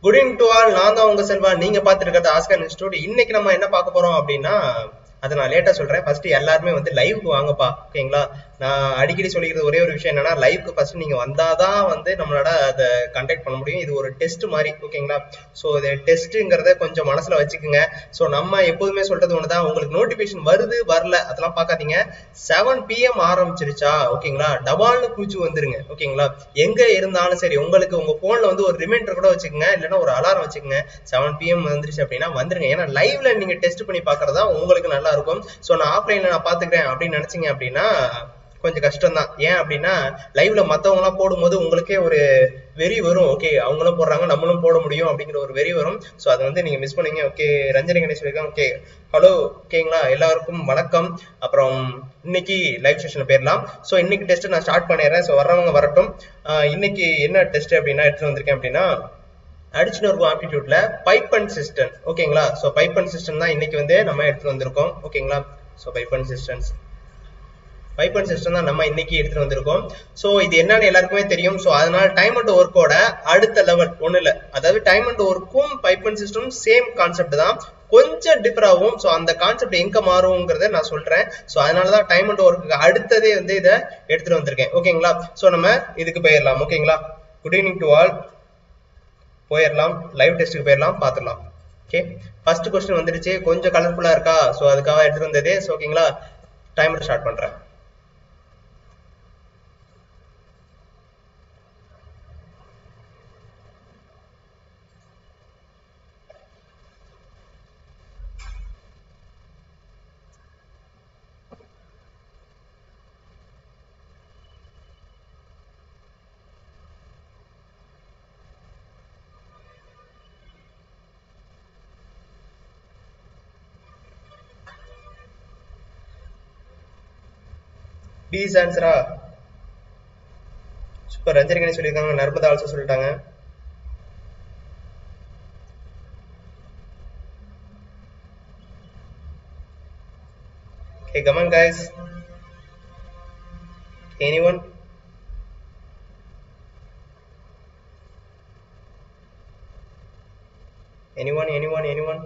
Good evening to all நான் தான் உங்க செல்வா நீங்க பாத்துட்டு இருக்கிறது ஆஸ்கர் இன்ஸ்டியூட் இன்னைக்கு நம்ம என்ன பார்க்க போறோம் அப்படின்னா அதை நான் லேட்டா சொல்றேன் ஃபர்ஸ்ட் எல்லாருமே வந்து லைவ்க்கு வாங்கப்பா ஓகேங்களா நான் அடிக்கடி சொல்லிக்கிறது ஒரே ஒரு விஷயம் என்னன்னா லைவ்க்கு ஃபர்ஸ்ட் நீங்க வந்தாதான் வந்து நம்மளோட அதை கண்டக்ட் பண்ண முடியும் இது ஒரு டெஸ்ட் மாதிரி ஓகேங்களா ஸோ இது டெஸ்ட்டுங்கிறத கொஞ்சம் மனசுல வச்சுக்கோங்க ஸோ நம்ம எப்போதுமே சொல்றது ஒண்ணுதான் உங்களுக்கு நோட்டிபிகேஷன் வருது வரல அதெல்லாம் பார்க்காதீங்க செவன் பிஎம் ஆரம்பிச்சிருச்சா ஓகேங்களா டபால்னு குச்சி வந்துருங்க ஓகேங்களா எங்க இருந்தாலும் சரி உங்களுக்கு உங்க போன்ல வந்து ஒரு ரிமைண்டர் கூட வச்சுக்கோங்க இல்லைன்னா ஒரு அலாரம் வச்சுக்கோங்க செவன் பிஎம் வந்துருச்சு அப்படின்னா வந்துருங்க ஏன்னா லைவ்ல நீங்க டெஸ்ட் பண்ணி பாக்குறதா உங்களுக்கு நல்லா இருக்கும் ஸோ நான் ஆஃப்லைன்ல நான் பாத்துக்கிறேன் அப்படின்னு நினைச்சீங்க அப்படின்னா கொஞ்சம் கஷ்டம் தான் ஏன் அப்படின்னா லைவ்ல மத்தவங்க எல்லாம் போடும்போது உங்களுக்கே ஒரு வெறி வரும் ஓகே அவங்களும் போடுறாங்க நம்மளும் போட முடியும் அப்படிங்கிற ஒரு வெறி வரும் ஸோ அதை வந்து நீங்க மிஸ் பண்ணீங்க ஓகே ரஞ்சனி கணேஷ் சொல்லியிருக்காங்க ஓகே ஹலோ ஓகேங்களா எல்லாருக்கும் வணக்கம் அப்புறம் இன்னைக்கு லைவ் செஷன் போயிடலாம் ஸோ இன்னைக்கு டெஸ்ட் நான் ஸ்டார்ட் பண்ணிடுறேன் ஸோ வர்றவங்க வரட்டும் ஆஹ் இன்னைக்கு என்ன டெஸ்ட் அப்படின்னா எடுத்துட்டு வந்திருக்கேன் அப்படின்னா அடிச்சுட்டு இருக்கும் ஆப்டிடியூட்ல பைப் அண்ட் சிஸ்டம் ஓகேங்களா ஸோ பைப் அண்ட் சிஸ்டம் தான் இன்னைக்கு வந்து நம்ம எடுத்துட்டு வந்திருக்கோம் ஓகேங்களா so pipe and systems pipe and system தான் நம்ம இன்னைக்கு எடுத்துட்டு வந்திருக்கோம் ஸோ இது என்னன்னு எல்லாருக்குமே தெரியும் ஸோ அதனால டைம் அண்ட் ஒர்க்கோட அடுத்த லெவல் ஒண்ணு இல்ல அதாவது டைம் அண்ட் ஒர்க்கும் pipe and system same concept தான் கொஞ்சம் டிஃபர் ஆகும் ஸோ அந்த கான்செப்ட் எங்க மாறுங்கிறத நான் சொல்றேன் ஸோ அதனாலதான் டைம் அண்ட் ஒர்க்கு அடுத்ததே வந்து இதை எடுத்துட்டு வந்திருக்கேன் ஓகேங்களா ஸோ நம்ம இதுக்கு போயிடலாம் ஓகேங்களா குட் ஈவினிங் டு ஆல் போயிடலாம் லைவ் டெஸ்ட்டுக்கு போயிடலாம் பார்த்துடலாம் ஓகே ஃபர்ஸ்ட் கொஸ்டின் வந்துருச்சு கொஞ்சம் கலர்ஃபுல்லா இருக்கா ஸோ அதுக்காக எடுத்துட்டு வந்தது ஸோ ஓகேங்களா டைமர் ஸ்டார்ட் பண்றேன் பீஸ் ஆன்சரா சூப்பர் ரஞ்சனி கணேஷ் சொல்லியிருக்காங்க நர்மதா ஆல்சோ சொல்லிட்டாங்க Okay, come on guys. Anyone? Anyone, anyone, anyone?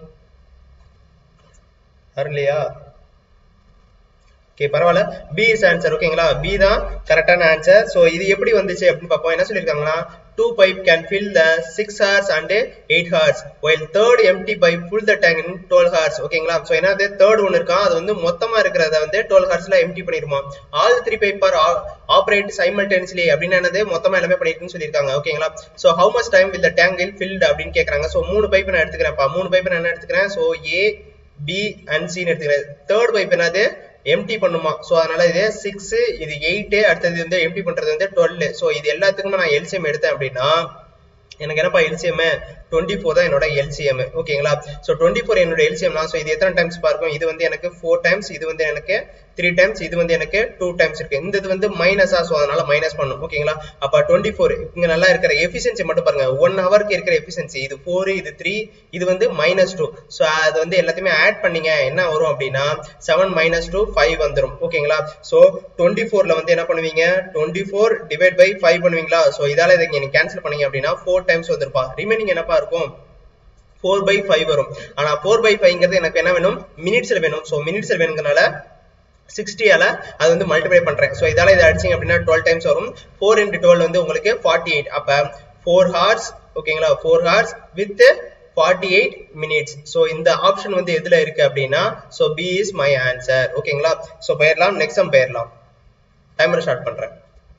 வரலையா ஓகே பரவாயில்ல பி இஸ் ஆன்சர் ஓகேங்களா பி தான் கரெக்டான ஆன்சர் ஸோ இது எப்படி வந்துச்சு அப்படின்னு பார்ப்போம் என்ன சொல்லியிருக்காங்கன்னா two pipe can fill the six hours and eight hours while third empty pipe full the tank in twelve hours ஓகேங்களா ஸோ என்னது தேர்ட் ஒன்று இருக்கா அது வந்து மொத்தமா இருக்கிறத வந்து டுவெல் ஹார்ஸ்ல எம்டி பண்ணிருமா all three pipe are operate simultaneously அப்படின்னு என்னது மொத்தமா எல்லாமே பண்ணிருக்குன்னு சொல்லியிருக்காங்க ஓகேங்களா so how much time will the tank ill filled அப்படின்னு கேட்கறாங்க ஸோ மூணு பைப் நான் எடுத்துக்கிறேன்ப்பா மூணு பைப் நான் என்ன எடுத்துக்கிறேன் ஸோ ஏ பி அண்ட் சின்னு எடுத்துக்கிறேன் தேர்ட் பைப் என்னது எம்டி பண்ணுமா ஸோ அதனால இது சிக்ஸ் இது எயிட் அடுத்தது வந்து எம்டி பண்றது வந்து டுவெல் ஸோ இது எல்லாத்துக்குமே நான் எல்சிஎம் எடுத்தேன் அப்படின்னா எனக்கு என்னப்பா எல்சிஎம் டுவெண்ட்டி ஃபோர் தான் என்னோட எல்சிஎம் ஓகேங்களா ஸோ டுவெண்ட்டி ஃபோர் என்னோட எல்சிஎம் தான் ஸோ இது எத்தனை டைம்ஸ் பார்க்கும் இது வந்து எனக்கு ஃபோர் டைம்ஸ் இது வந்து எனக்கு த்ரீ டைம்ஸ் இது வந்து எனக்கு டூ டைம்ஸ் இருக்கு இந்த இது வந்து மைனஸா ஸோ அதனால மைனஸ் பண்ணும் ஓகேங்களா அப்ப டுவெண்ட்டி ஃபோர் இங்க நல்லா இருக்கிற எஃபிஷியன்சி மட்டும் பாருங்க ஒன் ஹவருக்கு இருக்கிற எஃபிஷியன்சி இது ஃபோர் இது த்ரீ இது வந்து மைனஸ் டூ ஸோ அது வந்து எல்லாத்தையுமே ஆட் பண்ணீங்க என்ன வரும் அப்படின்னா செவன் மைனஸ் டூ ஃபைவ் வந்துடும் ஓகேங்களா ஸோ டுவெண்ட்டி ஃபோர்ல வந்து என்ன பண்ணுவீங்க twenty four divide by five பண்ணுவீங்களா ஸோ இதால இதை நீங்க கேன்சல் பண்ணீங்க அப்படின்னா ஃபோர் டைம்ஸ் வந்துருப்பா ரிமைனிங் என்னப்பா இருக்கும் ஃபோர் பை ஃபைவ் வரும் ஆனா ஃபோர் பை ஃபைவ்ங்கிறது எனக்கு என்ன வேணும் மினிட்ஸ்ல வேணும் ஸோ மினிட்ஸ்ல வேணுங்கிறனால சிக்ஸ்டியால அது வந்து மல்டிப்ளை பண்றேன் ஸோ இதால இதை அடிச்சிங்க அப்படின்னா டுவெல் டைம்ஸ் வரும் ஃபோர் இன்ட்டு டுவெல் வந்து உங்களுக்கு ஃபார்ட்டி எயிட் அப்ப ஃபோர் ஹார்ஸ் ஓகேங்களா four hours with forty eight minutes so இந்த ஆப்ஷன் வந்து எதுல இருக்கு அப்படின்னா so B is my answer ஓகேங்களா ஸோ போயிடலாம் நெக்ஸ்ட் சம் போயிடலாம் டைமர் ஸ்டார்ட் பண்றேன்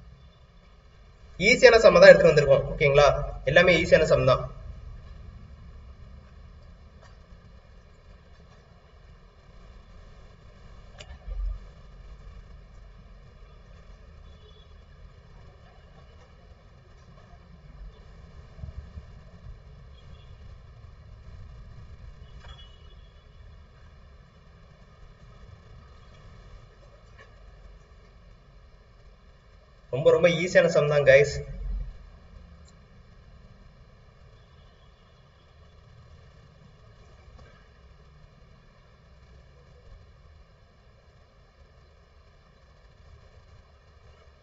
ஈஸியான சம் தான் எடுத்துட்டு வந்திருக்கோம் ஓகேங்களா எல்லாமே ஈஸியான சம் தான் ரொம்ப ரொம்ப ஈஸியான சம் தான் guys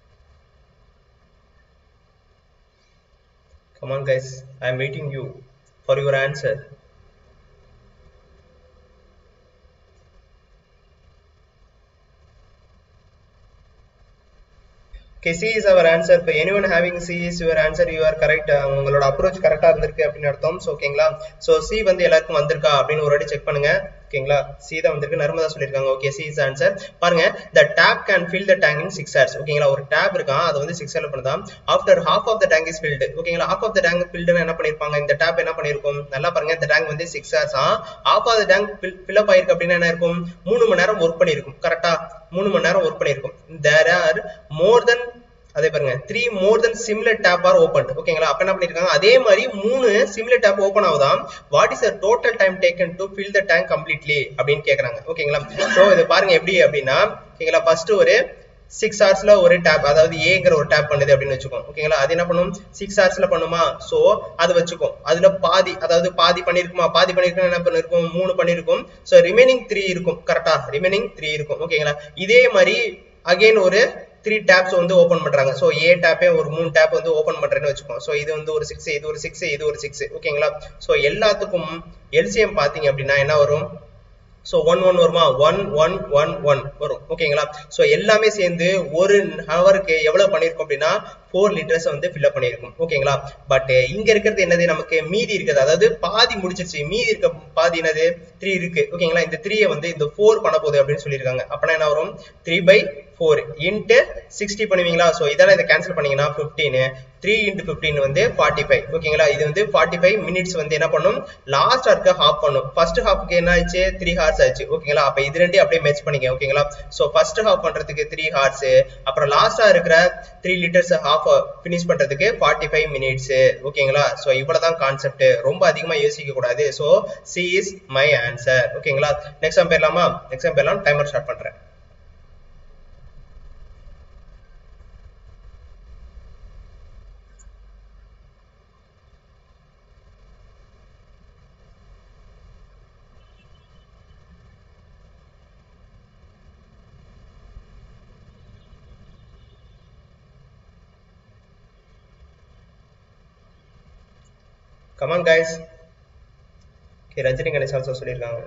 Come on, guys. I'm waiting you. For your answer Okay, C is our answer. இப்போ anyone having C is your answer, you are correct. அஹ் உங்களோட அப்ரோச் கரெக்டா இருந்திருக்கு அப்படின்னு அர்த்தம் ஸோ ஓகேங்களா ஸோ சி வந்து எல்லாருக்கும் வந்திருக்கா அப்படின்னு ஒரு வாட்டி செக் பண்ணுங்க ஓகேங்களா சி தான் வந்திருக்கு நர்மதா சொல்லியிருக்காங்க ஓகே சி இஸ் ஆன்சர் பாருங்க the tap can fill the tank in six hours ஓகேங்களா ஒரு டேப் இருக்கான் அது வந்து சிக்ஸ் ஹவர் பண்ணுதான் after half of the tank is filled ஓகேங்களா ஹாஃப் ஆஃப் த டேங்க் ஃபில்டுன்னு என்ன பண்ணிருப்பாங்க இந்த டேப் என்ன பண்ணிருக்கும் நல்லா பாருங்க இந்த டேங்க் வந்து six hours of of the tank fill up ஆயிருக்கு அப்படின்னா என்ன இருக்கும் மூணு மணி நேரம் ஒர்க் பண்ணிருக்கும் கரெக்டா மூணு மணி நேரம் work பண்ணிருக்கும் there are more then அதே பாருங்க three more then similar tap are open ஓகேங்களா அப்ப என்ன பண்ணிருக்காங்க அதே மாதிரி மூணு சிமிலர் டேப் ஓப்பன் ஆகுதாம் what is the total time taken to fill the tank completely அப்படின்னு கேக்குறாங்க ஓகேங்களா சோ இது பாருங்க எப்படி அப்படின்னா ஓகேங்களா ஃபர்ஸ்ட் ஒரு சிக்ஸ் ஹவர்ஸ்ல ஒரு டேப் அதாவது ஏங்கிற ஒரு டேப் பண்ணுது அப்படின்னு வச்சுக்கோம் ஓகேங்களா அது என்ன பண்ணும் சிக்ஸ் ஹவர்ஸ்ல பண்ணுமா சோ அது வச்சுக்கோம் அதுல பாதி அதாவது பாதி பண்ணிருக்குமா பாதி பண்ணிருக்கோம் என்ன பண்ணிருக்கும் மூணு பண்ணிருக்கும் சோ ரிமைனிங் த்ரீ இருக்கும் கரெக்டா ரிமைனிங் த்ரீ இருக்கும் ஓகேங்களா இதே மாதிரி அகைன் ஒரு த்ரீ டேப்ஸ் வந்து ஓப்பன் பண்றாங்க ஸோ ஏ டேப்பே ஒரு மூணு டேப் வந்து ஓப்பன் பண்றேன்னு வச்சுக்கோம் ஸோ இது வந்து ஒரு சிக்ஸ் இது ஒரு சிக்ஸ் இது ஒரு சிக்ஸ் ஓகேங்களா ஸோ எல்லாத்துக்கும் எல்சிஎம் பாத்தீங்க அப்படின்னா என்ன வரும் ஸோ ஒன் ஒன் வருமா ஒன் ஒன் ஒன் ஒன் வரும் ஓகேங்களா ஸோ எல்லாமே சேர்ந்து ஒரு ஹவருக்கு எவ்வளவு பண்ணியிருக்கோம் அப்படின்னா ஃபோர் லிட்டர்ஸ் வந்து ஃபில்அப் பண்ணியிருக்கும் ஓகேங்களா பட் இங்க இருக்கிறது என்னது நமக்கு மீதி இருக்குது அதாவது பாதி முடிச்சிருச்சு மீதி இருக்க பாதி என்னது த்ரீ இருக்கு ஓகேங்களா இந்த த்ரீயை வந்து இந்த ஃபோர் பண்ண போகுது அப்படின்னு சொல்லியிருக்காங்க அப்படின்னா என்ன வரும் three by four into sixty பண்ணுவீங்களா ஸோ இதெல்லாம் இதை கேன்சல் பண்ணீங்கன்னா ஃபிஃப்டீன் த்ரீ இன்ட்டு ஃபிஃப்டீன் வந்து ஃபார்ட்டி ஃபைவ் ஓகேங்களா இது வந்து ஃபார்ட்டி ஃபைவ் மினிட்ஸ் வந்து என்ன பண்ணும் லாஸ்ட் ஹார்க்கு ஹாஃப் பண்ணும் ஃபர்ஸ்ட் ஹாஃப்க்கு என்ன ஆச்சு த்ரீ ஹார்ஸ் ஆச்சு ஓகேங்களா அப்போ இது ரெண்டையும் அப்படியே மேட்ச் பண்ணிக்க ஓகேங்களா ஸோ ஃபர்ஸ்ட் ஹாஃப் பண்றதுக்கு த்ரீ ஹார்ஸ் அப்புறம் லாஸ்டா இருக்கிற த்ரீ லிட்டர்ஸ் ஹாஃப் ஃபினிஷ் பண்றதுக்கு ஃபார்ட்டி ஃபைவ் மினிட்ஸ் ஓகேங்களா ஸோ இவ்வளவுதான் கான்செப்ட் ரொம்ப அதிகமா யோசிக்க கூடாது so C is my answer ஓகேங்களா நெக்ஸ்ட் டைம் போயிடலாமா நெக்ஸ்ட் டைம் போயிடலாம் டைமர் ஸ்டார்ட் பண்றேன் come on guys okay Rajini Ganesh also சொல்லியிருக்காங்க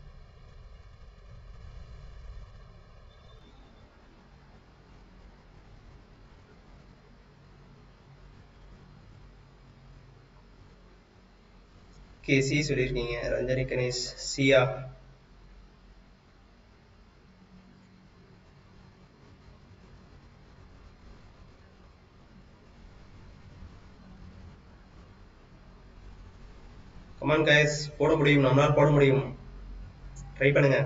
கே சி சொல்லியிருக்கீங்க ரஞ்சனி கணேஷ் சியா கமான் கைஸ் போட முடியும் நம்மளால போட முடியும் ட்ரை பண்ணுங்க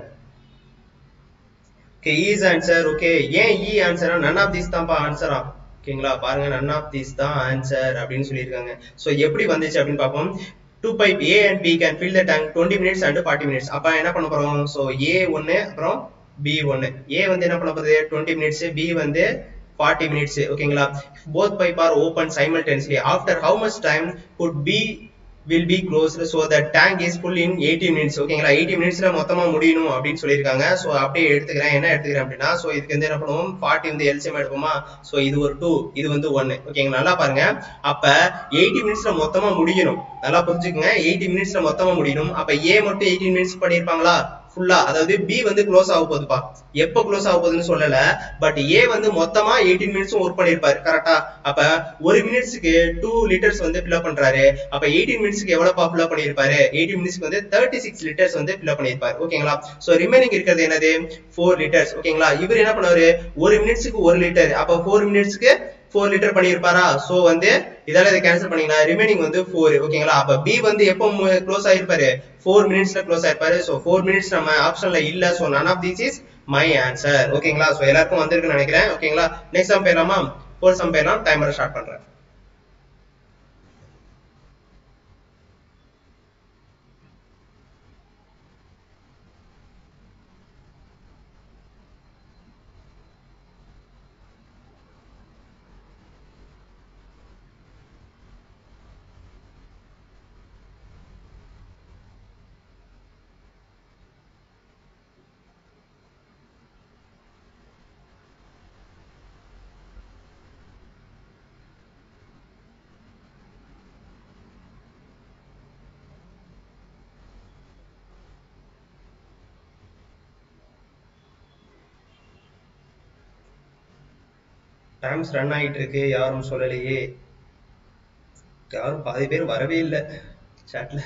ஓகே ஈஸ் ஆன்சர் ஓகே ஏன் இ ஆன்சரா நன் ஆஃப் தீஸ் தான்ப்பா ஆன்சரா ஓகேங்களா பாருங்க நன் ஆஃப் தீஸ் தான் ஆன்சர் அப்படின்னு சொல்லியிருக்காங்க ஸோ எப்படி வந்துச்சு அப்படின்னு பார்ப்போம் two pipe A and B can fill the tank twenty minutes and forty minutes அப்போ என்ன பண்ண போறோம் ஸோ ஏ ஒன்று அப்புறம் பி ஒன்று ஏ வந்து என்ன பண்ண போகுது டுவெண்ட்டி மினிட்ஸ் பி வந்து 40 minutes ஓகேங்களா both pipe are open simultaneously after how much time could be will be closed so the tank is full in 80 minutes ஓகேங்களா 80 மினிட்ஸ்ல மொத்தமா முடியணும் அப்படின்னு சொல்லியிருக்காங்க சோ அப்படியே எடுத்துக்கிறேன் என்ன எடுத்துக்கிறேன் அப்படின்னா சோ இதுக்கு வந்து என்ன பண்ணுவோம் 40 வந்து எல்சிஎம் எடுப்போமா சோ இது ஒரு 2 இது வந்து 1 ஓகேங்களா நல்லா பாருங்க அப்ப 80 மினிட்ஸ்ல மொத்தமா முடியணும் நல்லா புரிஞ்சுக்கங்க 80 மினிட்ஸ்ல மொத்தமா முடியணும் அப்ப ஏ மட்டும் 18 மினிட்ஸ் பண்ணிருப்பாங்களா ஃபுல்லா அதாவது பி வந்து க்ளோஸ் ஆக போகுதுப்பா எப்ப க்ளோஸ் ஆக போகுதுன்னு சொல்லல பட் ஏ வந்து மொத்தமா எயிட்டீன் மினிட்ஸும் ஒர்க் பண்ணிருப்பாரு கரெக்டா அப்ப ஒரு மினிட்ஸ்க்கு டூ லிட்டர்ஸ் வந்து ஃபில் பண்றாரு அப்ப எயிட்டீன் மினிட்ஸ்க்கு எவ்வளவுப்பா ஃபில் பண்ணிருப்பாரு எயிட்டீன் மினிட்ஸ்க்கு வந்து தேர்ட்டி சிக்ஸ் லிட்டர்ஸ் வந்து ஃபில் பண்ணிருப்பாரு ஓகேங்களா சோ ரிமைனிங் இருக்கிறது என்னது ஃபோர் லிட்டர்ஸ் ஓகேங்களா இவர் என்ன பண்ணுவாரு ஒரு மினிட்ஸ்க்கு ஒரு லிட்டர் அப்ப ஃபோர் மினிட்ஸ்க்கு ஃபோர் லிட்டர் பண்ணியிருப்பாரா சோ வந்து இதெல்லாம் இதை கேன்சல் பண்ணீங்களா ரிமைனிங் வந்து ஃபோர் ஓகேங்களா அப்ப பி வந்து எப்போ க்ளோஸ் ஆயிருப்பாரு ஃபோர் மினிட்ஸ்ல க்ளோஸ் ஆயிருப்பாரு சோ ஃபோர் மினிட்ஸ் நம்ம ஆப்ஷன்ல இல்ல so none of this is my answer ஓகேங்களா சோ எல்லாருக்கும் வந்திருக்குன்னு நினைக்கிறேன் ஓகேங்களா நெக்ஸ்ட் சம் போயிடலாமா ஃபோர் சம் போயிடலாம் டைமரை ஸ்டார்ட் பண்றேன் டைம்ஸ் ரன் ஆகிட்டு இருக்கு யாரும் சொல்லலையே யாரும் பாதி பேர் வரவே இல்லை சாட்ல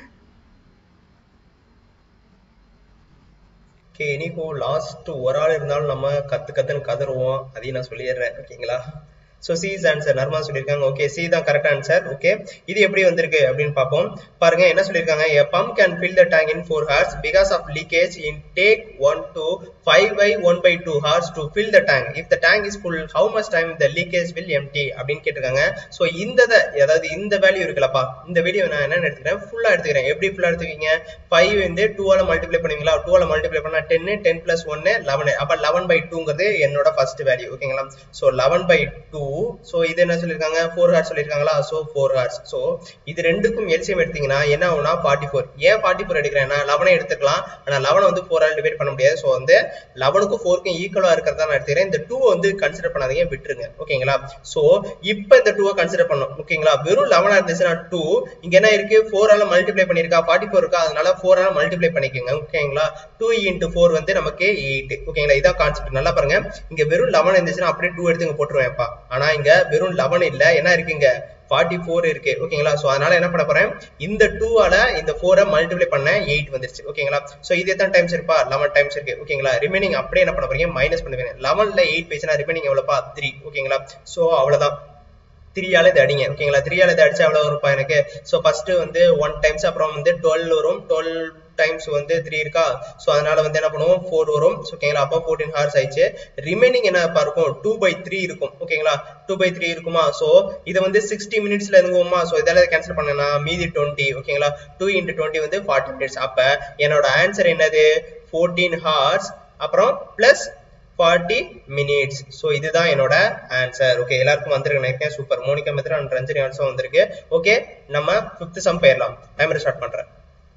ஓகே எனிகோ லாஸ்ட் ஒரு ஆள் இருந்தாலும் நம்ம கத்து கத்துன்னு கதறுவோம் அதையும் நான் சொல்லிடுறேன் ஓகேங்களா so C is answer Narma சொல்லியிருக்காங்க ஓகே சி தான் கரெக்ட் ஆன்சர் ஓகே இது எப்படி வந்திருக்கு அப்படின்னு பார்ப்போம் பாருங்க என்ன சொல்லியிருக்காங்க a pump can fill the tank in 4 hours because of leakage in take 1 to 5 by 1 by 2 hours to fill the tank if the tank is full how much time the leakage will empty அப்படின்னு கேட்டிருக்காங்க so இந்த அதாவது இந்த value இருக்குல்லப்பா இந்த value நான் என்ன எடுத்துக்கிறேன் ஃபுல்லா எடுத்துக்கிறேன் எப்படி ஃபுல்லா எடுத்துக்கீங்க ஃபைவ் வந்து டூவால மல்டிப்ளை பண்ணுவீங்களா டூவால மல்டிப்ளை பண்ணா டென்னு டென் பிளஸ் ஒன்னு லெவன் அப்ப லெவன் பை டூங்கிறது என்னோட ஃபர்ஸ்ட் வேல்யூ ஓகேங்களா so eleven by two so இது என்ன சொல்லியிருக்காங்க ஃபோர் ஹார்ஸ் சொல்லியிருக்காங்களா ஸோ ஃபோர் ஹார்ஸ் ஸோ இது ரெண்டுக்கும் எல்சிஎம் எடுத்தீங்கன்னா என்ன ஆகும்னா ஃபார்ட்டி ஃபோர் ஏன் ஃபார்ட்டி ஃபோர் எடுக்கிறேன் நான் லெவனே எடுத்துக்கலாம் ஆனால் லெவனை வந்து ஃபோர் ஆல் டிவைட் பண்ண முடியாது ஸோ வந்து லெவனுக்கும் ஃபோருக்கும் ஈக்குவலாக இருக்கிறதா நான் எடுத்துக்கிறேன் இந்த டூ வந்து கன்சிடர் பண்ணாதீங்க விட்டுருங்க ஓகேங்களா ஸோ இப்போ இந்த டூவை கன்சிடர் பண்ணும் ஓகேங்களா வெறும் லெவனா இருந்துச்சுன்னா டூ இங்க என்ன இருக்கு ஃபோர் ஆல மல்டிப்ளை பண்ணிருக்கா ஃபார்ட்டி ஃபோர் இருக்கா அதனால ஃபோர் ஆல மல்டிப்ளை பண்ணிக்கோங்க ஓகேங்களா டூ இன்ட்டு ஃபோர் வந்து நமக்கு எயிட் ஓகேங்களா இதான் கான்செப்ட் நல்லா பாருங்க இங்க வெறும் லெவன் இருந்துச்சுன்னா அப்படியே டூ எடுத்து இங்க போட்டுருவேன்ப்பா ஆனா இங்க வெறும் லெவன் இல்ல என்ன இருக்குங்க ஃபார்ட்டி ஃபோர் இருக்கு ஓகேங்களா ஸோ அதனால என்ன பண்ண போறேன் இந்த டூவால இந்த ஃபோரை மல்டிப்ளை பண்ண எயிட் வந்துருச்சு ஓகேங்களா ஸோ இது எத்தனை டைம்ஸ் இருப்பா லெவன் டைம்ஸ் இருக்கு ஓகேங்களா ரிமைனிங் அப்படியே என்ன பண்ண போறீங்க மைனஸ் பண்ணுவீங்க லெவன்ல எயிட் பேசினா ரிமைனிங் எவ்வளோப்பா த்ரீ ஓகேங்களா ஸோ அவ்வளவுதான் த்ரீயால இது அடிங்க ஓகேங்களா த்ரீயால இது அடிச்சா எவ்வளவு வரும்ப்பா எனக்கு ஸோ ஃபர்ஸ்ட் வந்து ஒன் டைம்ஸ் அப்புறம் வந்து டுவெல் வரும் டுவெல் டைம்ஸ் வந்து த்ரீ இருக்கா ஸோ அதனால வந்து என்ன பண்ணுவோம் ஃபோர் வரும் ஓகேங்களா அப்போ ஃபோர்டீன் ஹார்ஸ் ஆயிடுச்சு ரிமைனிங் என்ன இருக்கும் டூ பை த்ரீ இருக்கும் ஓகேங்களா டூ பை த்ரீ இருக்குமா ஸோ இதை வந்து சிக்ஸ்டி மினிட்ஸ்ல இருங்குவோமா ஸோ இதெல்லாம் கேன்சல் பண்ணனா மீதி டுவெண்ட்டி ஓகேங்களா டூ இன்ட்டு டுவெண்ட்டி வந்து ஃபார்ட்டி மினிட்ஸ் அப்போ என்னோட ஆன்சர் என்னது ஃபோர்டீன் ஹார்ஸ் அப்புறம் பிளஸ் ஃபார்ட்டி மினிட்ஸ் ஸோ இதுதான் என்னோட ஆன்சர் ஓகே எல்லாருக்கும் வந்திருக்கு நினைக்கிறேன் super Monica method and Ranjani also வந்திருக்கு ஓகே நம்ம ஃபிஃப்த் சம் போயிடலாம் டைமர் ஸ்டார்ட் பண்றேன்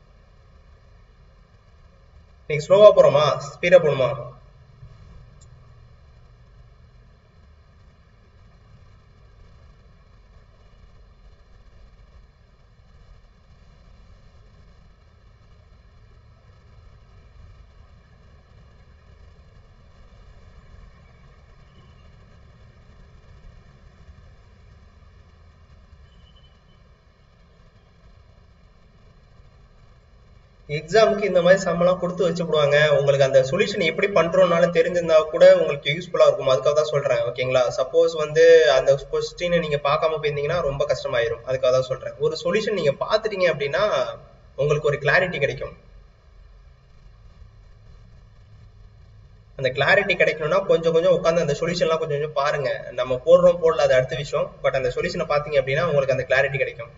நீங்க ஸ்லோவா போறோமா ஸ்பீடா போகணுமா எக்ஸாமுக்கு இந்த மாதிரி சம்பளம் கொடுத்து வச்சுப்படுவாங்க உங்களுக்கு அந்த சொல்யூஷன் எப்படி பண்றோம்னாலும் தெரிஞ்சிருந்தா கூட உங்களுக்கு யூஸ்ஃபுல்லா இருக்கும் அதுக்காக தான் சொல்றேன் ஓகேங்களா சப்போஸ் வந்து அந்த கொஸ்டினை நீங்க பார்க்காம போயிருந்தீங்கன்னா ரொம்ப கஷ்டமாயிரும் அதுக்காக தான் சொல்றேன் ஒரு சொல்யூஷன் நீங்க பாத்துட்டீங்க அப்படின்னா உங்களுக்கு ஒரு கிளாரிட்டி கிடைக்கும் அந்த கிளாரிட்டி கிடைக்கணும்னா கொஞ்சம் கொஞ்சம் உட்காந்து அந்த சொல்யூஷன்லாம் கொஞ்சம் கொஞ்சம் பாருங்க நம்ம போடுறோம் போடல அது அடுத்த விஷயம் பட் அந்த சொல்யூஷனை பாத்தீங்க அப்படின்னா உங்களுக்கு அந்த கிளாரிட்டி கிடைக்கும்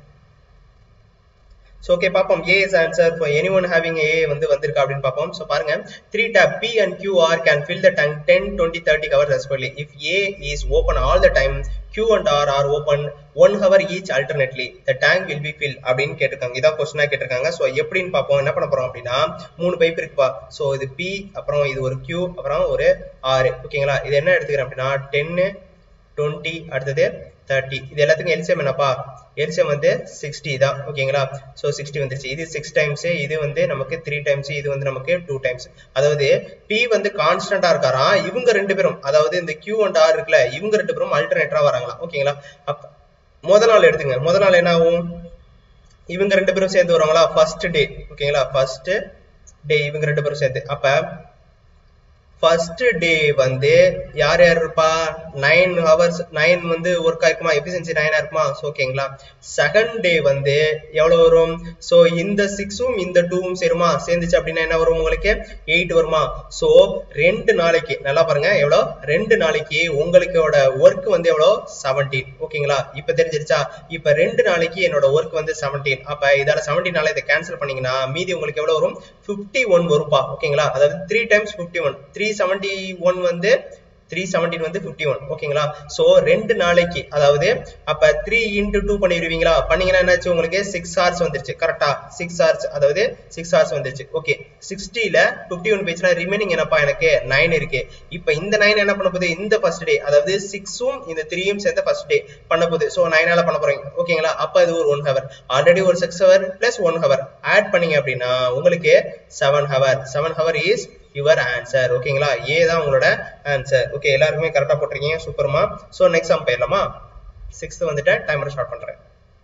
ஸோ ஓகே பார்ப்போம் A is answer for any one having A வந்து வந்திருக்கா அப்படின்னு பார்ப்போம் ஸோ பாருங்க three tap P and Q R can fill the tank ten twenty thirty கவர் respectively if A is open all the time Q and R R open one hour each alternately the tank will be fill அப்படின்னு கேட்டிருக்காங்க இதான் கொஸ்டினா கேட்டிருக்காங்க so எப்படின்னு பார்ப்போம் என்ன பண்ண போறோம் அப்படின்னா மூணு பைப் இருக்குப்பா ஸோ இது பி அப்புறம் இது ஒரு கியூ அப்புறம் ஒரு ஆறு ஓகேங்களா இது என்ன எடுத்துக்கிறேன் அப்படின்னா டென்னு டுவெண்ட்டி அடுத்தது தேர்ட்டி இது எல்லாத்துக்கும் எல்சிஎம் என்னப்பா எல்சிஎம் வந்து சிக்ஸ்டி தான் ஓகேங்களா ஸோ சிக்ஸ்டி வந்துருச்சு இது சிக்ஸ் டைம்ஸ் இது வந்து நமக்கு த்ரீ டைம்ஸ் இது வந்து நமக்கு டூ டைம்ஸ் அதாவது பி வந்து கான்ஸ்டன்டா இருக்காராம் இவங்க ரெண்டு பேரும் அதாவது இந்த கியூ அண்ட் ஆர் இருக்குல்ல இவங்க ரெண்டு பேரும் அல்டர்னேட்டரா வராங்களா ஓகேங்களா அப்ப முத நாள் எடுத்துங்க முத நாள் என்ன ஆகும் இவங்க ரெண்டு பேரும் சேர்ந்து வருவாங்களா ஃபர்ஸ்ட் டே ஓகேங்களா ஃபர்ஸ்ட் டே இவங்க ரெண்டு பேரும் சேர்ந்து அப்ப ஃபர்ஸ்ட் டே வந்து யார் யார் இருப்பா நைன் ஹவர்ஸ் நைன் வந்து ஒர்க் ஆயிருக்குமா எஃபிஷியன்சி நைனா இருக்குமா ஸோ ஓகேங்களா செகண்ட் டே வந்து எவ்வளவு வரும் ஸோ இந்த சிக்ஸும் இந்த டூவும் சேருமா சேர்ந்துச்சு அப்படின்னா என்ன வரும் உங்களுக்கு எயிட் வருமா ஸோ ரெண்டு நாளைக்கு நல்லா பாருங்க எவ்வளோ ரெண்டு நாளைக்கு உங்களுக்கோட ஒர்க் வந்து எவ்வளோ செவன்டீன் ஓகேங்களா இப்போ தெரிஞ்சிருச்சா இப்போ ரெண்டு நாளைக்கு என்னோட ஒர்க் வந்து செவன்டீன் அப்போ இதால செவன்டீனால இதை கேன்சல் பண்ணீங்கன்னா மீதி உங்களுக்கு எவ்வளோ வரும் ஃபிஃப்டி ஒன் வரும்பா ஓகேங்களா அதாவது three times fifty one three seventy one வந்து த்ரீ செவன்டீன் வந்து ஃபிஃப்டி ஒன் ஓகேங்களா ஸோ ரெண்டு நாளைக்கு அதாவது அப்ப த்ரீ இன்டூ டூ பண்ணிடுவீங்களா பண்ணீங்கன்னா என்னாச்சு உங்களுக்கு சிக்ஸ் ஹவர்ஸ் வந்துருச்சு கரெக்டா சிக்ஸ் ஹவர்ஸ் அதாவது சிக்ஸ் ஹவர்ஸ் வந்துருச்சு ஓகே சிக்ஸ்டில ஃபிஃப்டி ஒன் பேஜ்னா ரிமைனிங் என்னப்பா எனக்கு நைன் இருக்கு இப்போ இந்த நைன் என்ன பண்ண போகுது இந்த ஃபர்ஸ்ட் டே அதாவது சிக்ஸும் இந்த த்ரீயும் சேர்ந்த ஃபர்ஸ்ட் டே பண்ண போகுது ஸோ நைனால பண்ண போறீங்க ஓகேங்களா அப்போ இது ஒரு ஒன் ஹவர் ஆல்ரெடி ஒரு six hour plus one hour add பண்ணீங்க அப்படின்னா உங்களுக்கு seven hour seven hour is your answer ஓகேங்களா ஏ தான் உங்களோட ஆன்சர் ஓகே எல்லாருக்குமே கரெக்டாக போட்டிருக்கீங்க சூப்பர்மா ஸோ நெக்ஸ்ட் சம் போயிடலாமா சிக்ஸ்த் வந்துட்டு டைமர் ஸ்டார்ட் பண்ணுறேன்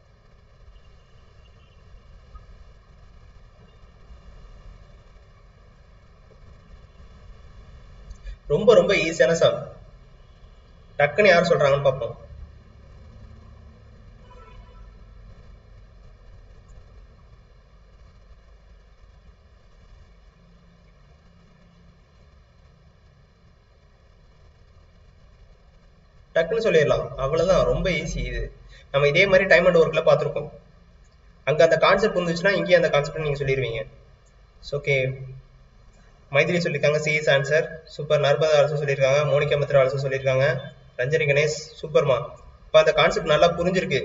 ரொம்ப ரொம்ப ஈஸியான சம் டக்குன்னு யார் சொல்றாங்கன்னு பார்ப்போம் டக்குன்னு சொல்லிடலாம் அவ்வளவுதான் ரொம்ப ஈஸி இது நம்ம இதே மாதிரி டைம் அண்ட் ஒர்க்ல பார்த்துருக்கோம் அங்க அந்த கான்செப்ட் இருந்துச்சுன்னா இங்கேயும் அந்த கான்செப்ட் நீங்க சொல்லிடுவீங்க ஓகே மைதிலி சொல்லியிருக்காங்க C is answer super Narmada also சொல்லியிருக்காங்க மோனிகா மித்ரா ஆல்சோ சொல்லியிருக்காங்க ரஞ்சனி கணேஷ் சூப்பர்மா இப்போ அந்த கான்செப்ட் நல்லா புரிஞ்சிருக்கு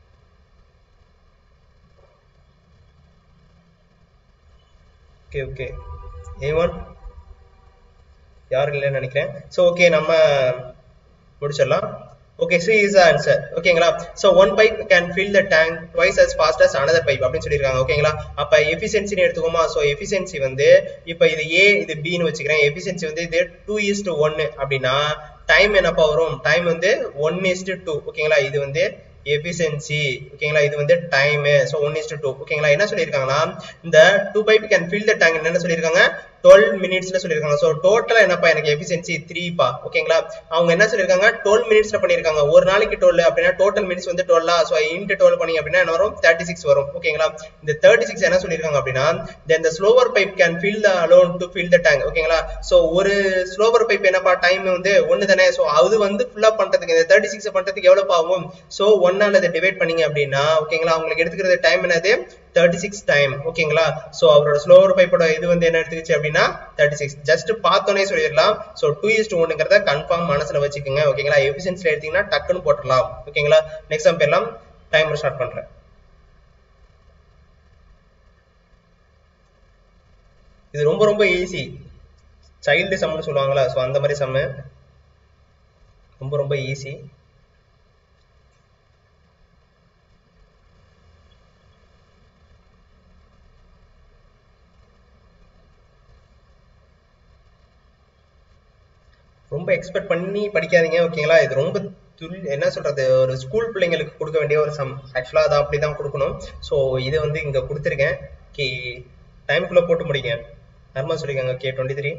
ஓகே ஓகே ஏ ஒன் யாரும் இல்லைன்னு நினைக்கிறேன் ஸோ ஓகே நம்ம முடிச்சிடலாம் ஓகே சி இஸ் ஆன்சர் ஓகேங்களா so one pipe can fill the tank twice as fast as another pipe அப்படின்னு சொல்லியிருக்காங்க ஓகேங்களா அப்போ எஃபிஷியன்சின்னு எடுத்துக்கோமா ஸோ எஃபிஷியன்சி வந்து இப்போ இது ஏ இது பின்னு வச்சுக்கிறேன் எஃபிஷியன்சி வந்து இது டூ இஸ் டு ஒன்னு அப்படின்னா டைம் என்னப்பா வரும் டைம் வந்து ஒன் இஸ் டு டூ ஓகேங்களா இது வந்து எஃபிஷியன்சி ஓகேங்களா இது வந்து time so one is to two ஓகேங்களா என்ன சொல்லியிருக்காங்கன்னா இந்த two pipe can fill the tank என்ன சொல்லியிருக்காங்க டுவெல் மினிட்ஸ்ல சொல்லியிருக்காங்க ஸோ டோட்டலா என்னப்பா எனக்கு எஃபிஷியன்சி த்ரீப்பா ஓகேங்களா அவங்க என்ன சொல்லியிருக்காங்க டுவெல் மினிட்ஸ்ல பண்ணியிருக்காங்க ஒரு நாளைக்கு டுவெல் அப்படின்னா டோட்டல் மினிட்ஸ் வந்து டுவெல்லா ஸோ இன்ட்டு டுவெல் பண்ணி அப்படின்னா என்ன வரும் தேர்ட்டி சிக்ஸ் வரும் ஓகேங்களா இந்த தேர்ட்டி சிக்ஸ் என்ன சொல்லியிருக்காங்க அப்படின்னா then the slower pipe can fill the alone to fill the tank ஓகேங்களா ஸோ ஒரு ஸ்லோவர் பைப் என்னப்பா டைம் வந்து ஒன்று தானே ஸோ அது வந்து ஃபுல்லா பண்றதுக்கு இந்த தேர்ட்டி சிக்ஸ் பண்றதுக்கு எவ்வளவு ஆகும் ஸோ ஒன்னால இதை டிவைட் பண்ணீங்க அப்படின்னா ஓகேங்களா அவங்களுக்கு எடுத்துக்கிறது டைம் என்னது தேர்ட்டி சிக்ஸ் டைம் ஓகேங்களா ஸோ அவரோட ஸ்லோவர் பைப்போட இது வந்து என்ன எடுத்துக்கிச்சு அப்படின்னா தேர்ட்டி சிக்ஸ் ஜஸ்ட் பார்த்தோன்னே சொல்லிடலாம் ஸோ டூ இஸ் டூ ஒன்னுங்கிறத கன்ஃபார்ம் மனசுல வச்சுக்கோங்க ஓகேங்களா எஃபிஷியன்சியில் எடுத்தீங்கன்னா டக்குன்னு போட்டுடலாம் ஓகேங்களா நெக்ஸ்ட் சம் போயிடலாம் டைமர் ஸ்டார்ட் பண்றேன் இது ரொம்ப ரொம்ப ஈஸி சைல்டு சம்னு சொல்லுவாங்களா ஸோ அந்த மாதிரி சம்மு ரொம்ப ரொம்ப ஈஸி ரொம்ப எக்ஸ்பெக்ட் பண்ணி படிக்காதீங்க ஓகேங்களா இது ரொம்ப துல் என்ன சொல்றது ஒரு ஸ்கூல் பிள்ளைங்களுக்கு கொடுக்க வேண்டிய ஒரு சம் ஆக்சுவலா அதை அப்படிதான் கொடுக்கணும் ஸோ இதை வந்து இங்க கொடுத்துருக்கேன் கே டைம்குள்ள போட்டு முடிங்க நர்மா சொல்லிருக்காங்க okay twenty three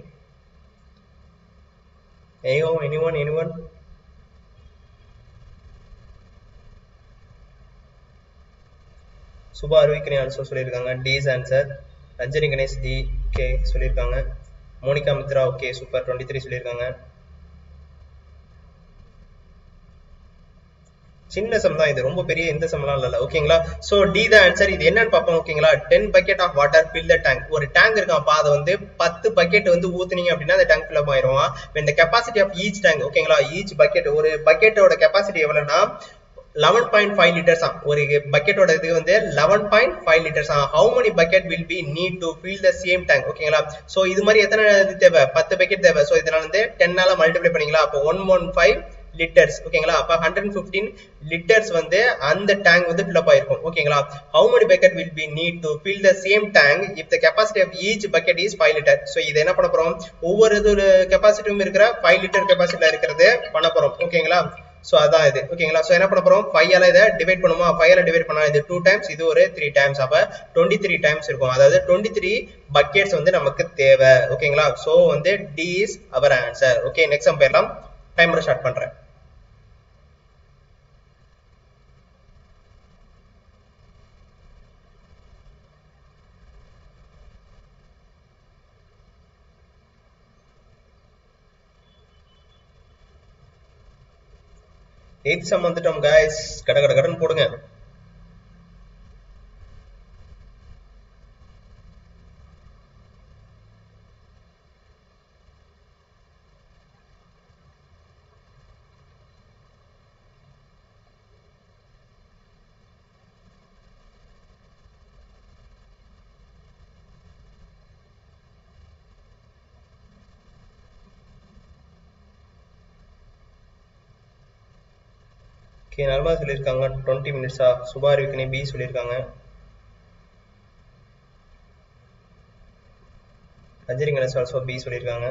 any any one any one Suba Aruvikkani also சொல்லியிருக்காங்க D is answer Ranjani Ganesh D okay சொல்லியிருக்காங்க Monica Mitra okay super twenty three சொல்லியிருக்காங்க சின்ன சம் தான் இது ரொம்ப பெரிய எந்த சம்லாம் இல்ல ஓகேங்களா சோ டி த ஆன்சர் இது என்னன்னு பார்ப்போம் ஓகேங்களா ten bucket of water fill the tank ஒரு டேங்க் இருக்காப்பா அதை வந்து பத்து பக்கெட் வந்து ஊத்துனீங்க அப்படின்னா அந்த டேங்க் ஃபில் அப் ஆயிரும் இந்த கெப்பாசிட்டி ஆஃப் ஈச் டேங்க் ஓகேங்களா ஈச் பக்கெட் ஒரு பக்கெட்டோட கெப்பாசிட்டி எவ்வளவுனா லெவன் பாயிண்ட் ஃபைவ் லிட்டர்ஸ் ஒரு பக்கெட்டோட இது வந்து eleven point five litres how many bucket will be need to fill the same tank ஓகேங்களா ஸோ இது மாதிரி எத்தனை இது தேவை பத்து பக்கெட் தேவை ஸோ இதனால வந்து டென்னால மல்டிப்ளை பண்ணிக்கலாம் அப்போ ஒன் ஒன் ஃபைவ் லிட்டர்ஸ் ஓகேங்களா அப்ப ஹண்ட்ரட் பிப்டீன் லிட்டர்ஸ் வந்து அந்த டேங்க் வந்து ஃபில் அப் ஆயிருக்கும் ஓகேங்களா how many bucket will be need to fill the same tank if the capacity of each bucket is five litre so இது என்ன பண்ண போறோம் ஒவ்வொரு இது கெப்பாசிட்டியும் இருக்கிற ஃபைவ் லிட்டர் கெப்பாசிட்டில இருக்கிறது பண்ண போறோம் ஓகேங்களா சோ அதான் இது ஓகேங்களா சோ என்ன பண்ண போறோம் ஃபைவ் ஆல இதை டிவைட் பண்ணுமா ஃபைவ் ஆல டிவைட் பண்ணா இது டூ டைம்ஸ் இது ஒரு த்ரீ டைம்ஸ் அப்ப டுவெண்ட்டி த்ரீ டைம்ஸ் இருக்கும் அதாவது டுவெண்ட்டி த்ரீ பக்கெட்ஸ் வந்து நமக்கு தேவை ஓகேங்களா சோ வந்து D is our answer okay next sum போயிடலாம் டைமர் ஸ்டார்ட் பண்றேன் எயித் சம் வந்துட்டோம் guys கட கட கடன்னு போடுங்க ஓகே நர்மதா சொல்லியிருக்காங்க டுவெண்ட்டி மினிட்ஸா சுபார் விக்னி பி சொல்லியிருக்காங்க ரஞ்சரி கணேஷ் ஆல்சோ பி சொல்லியிருக்காங்க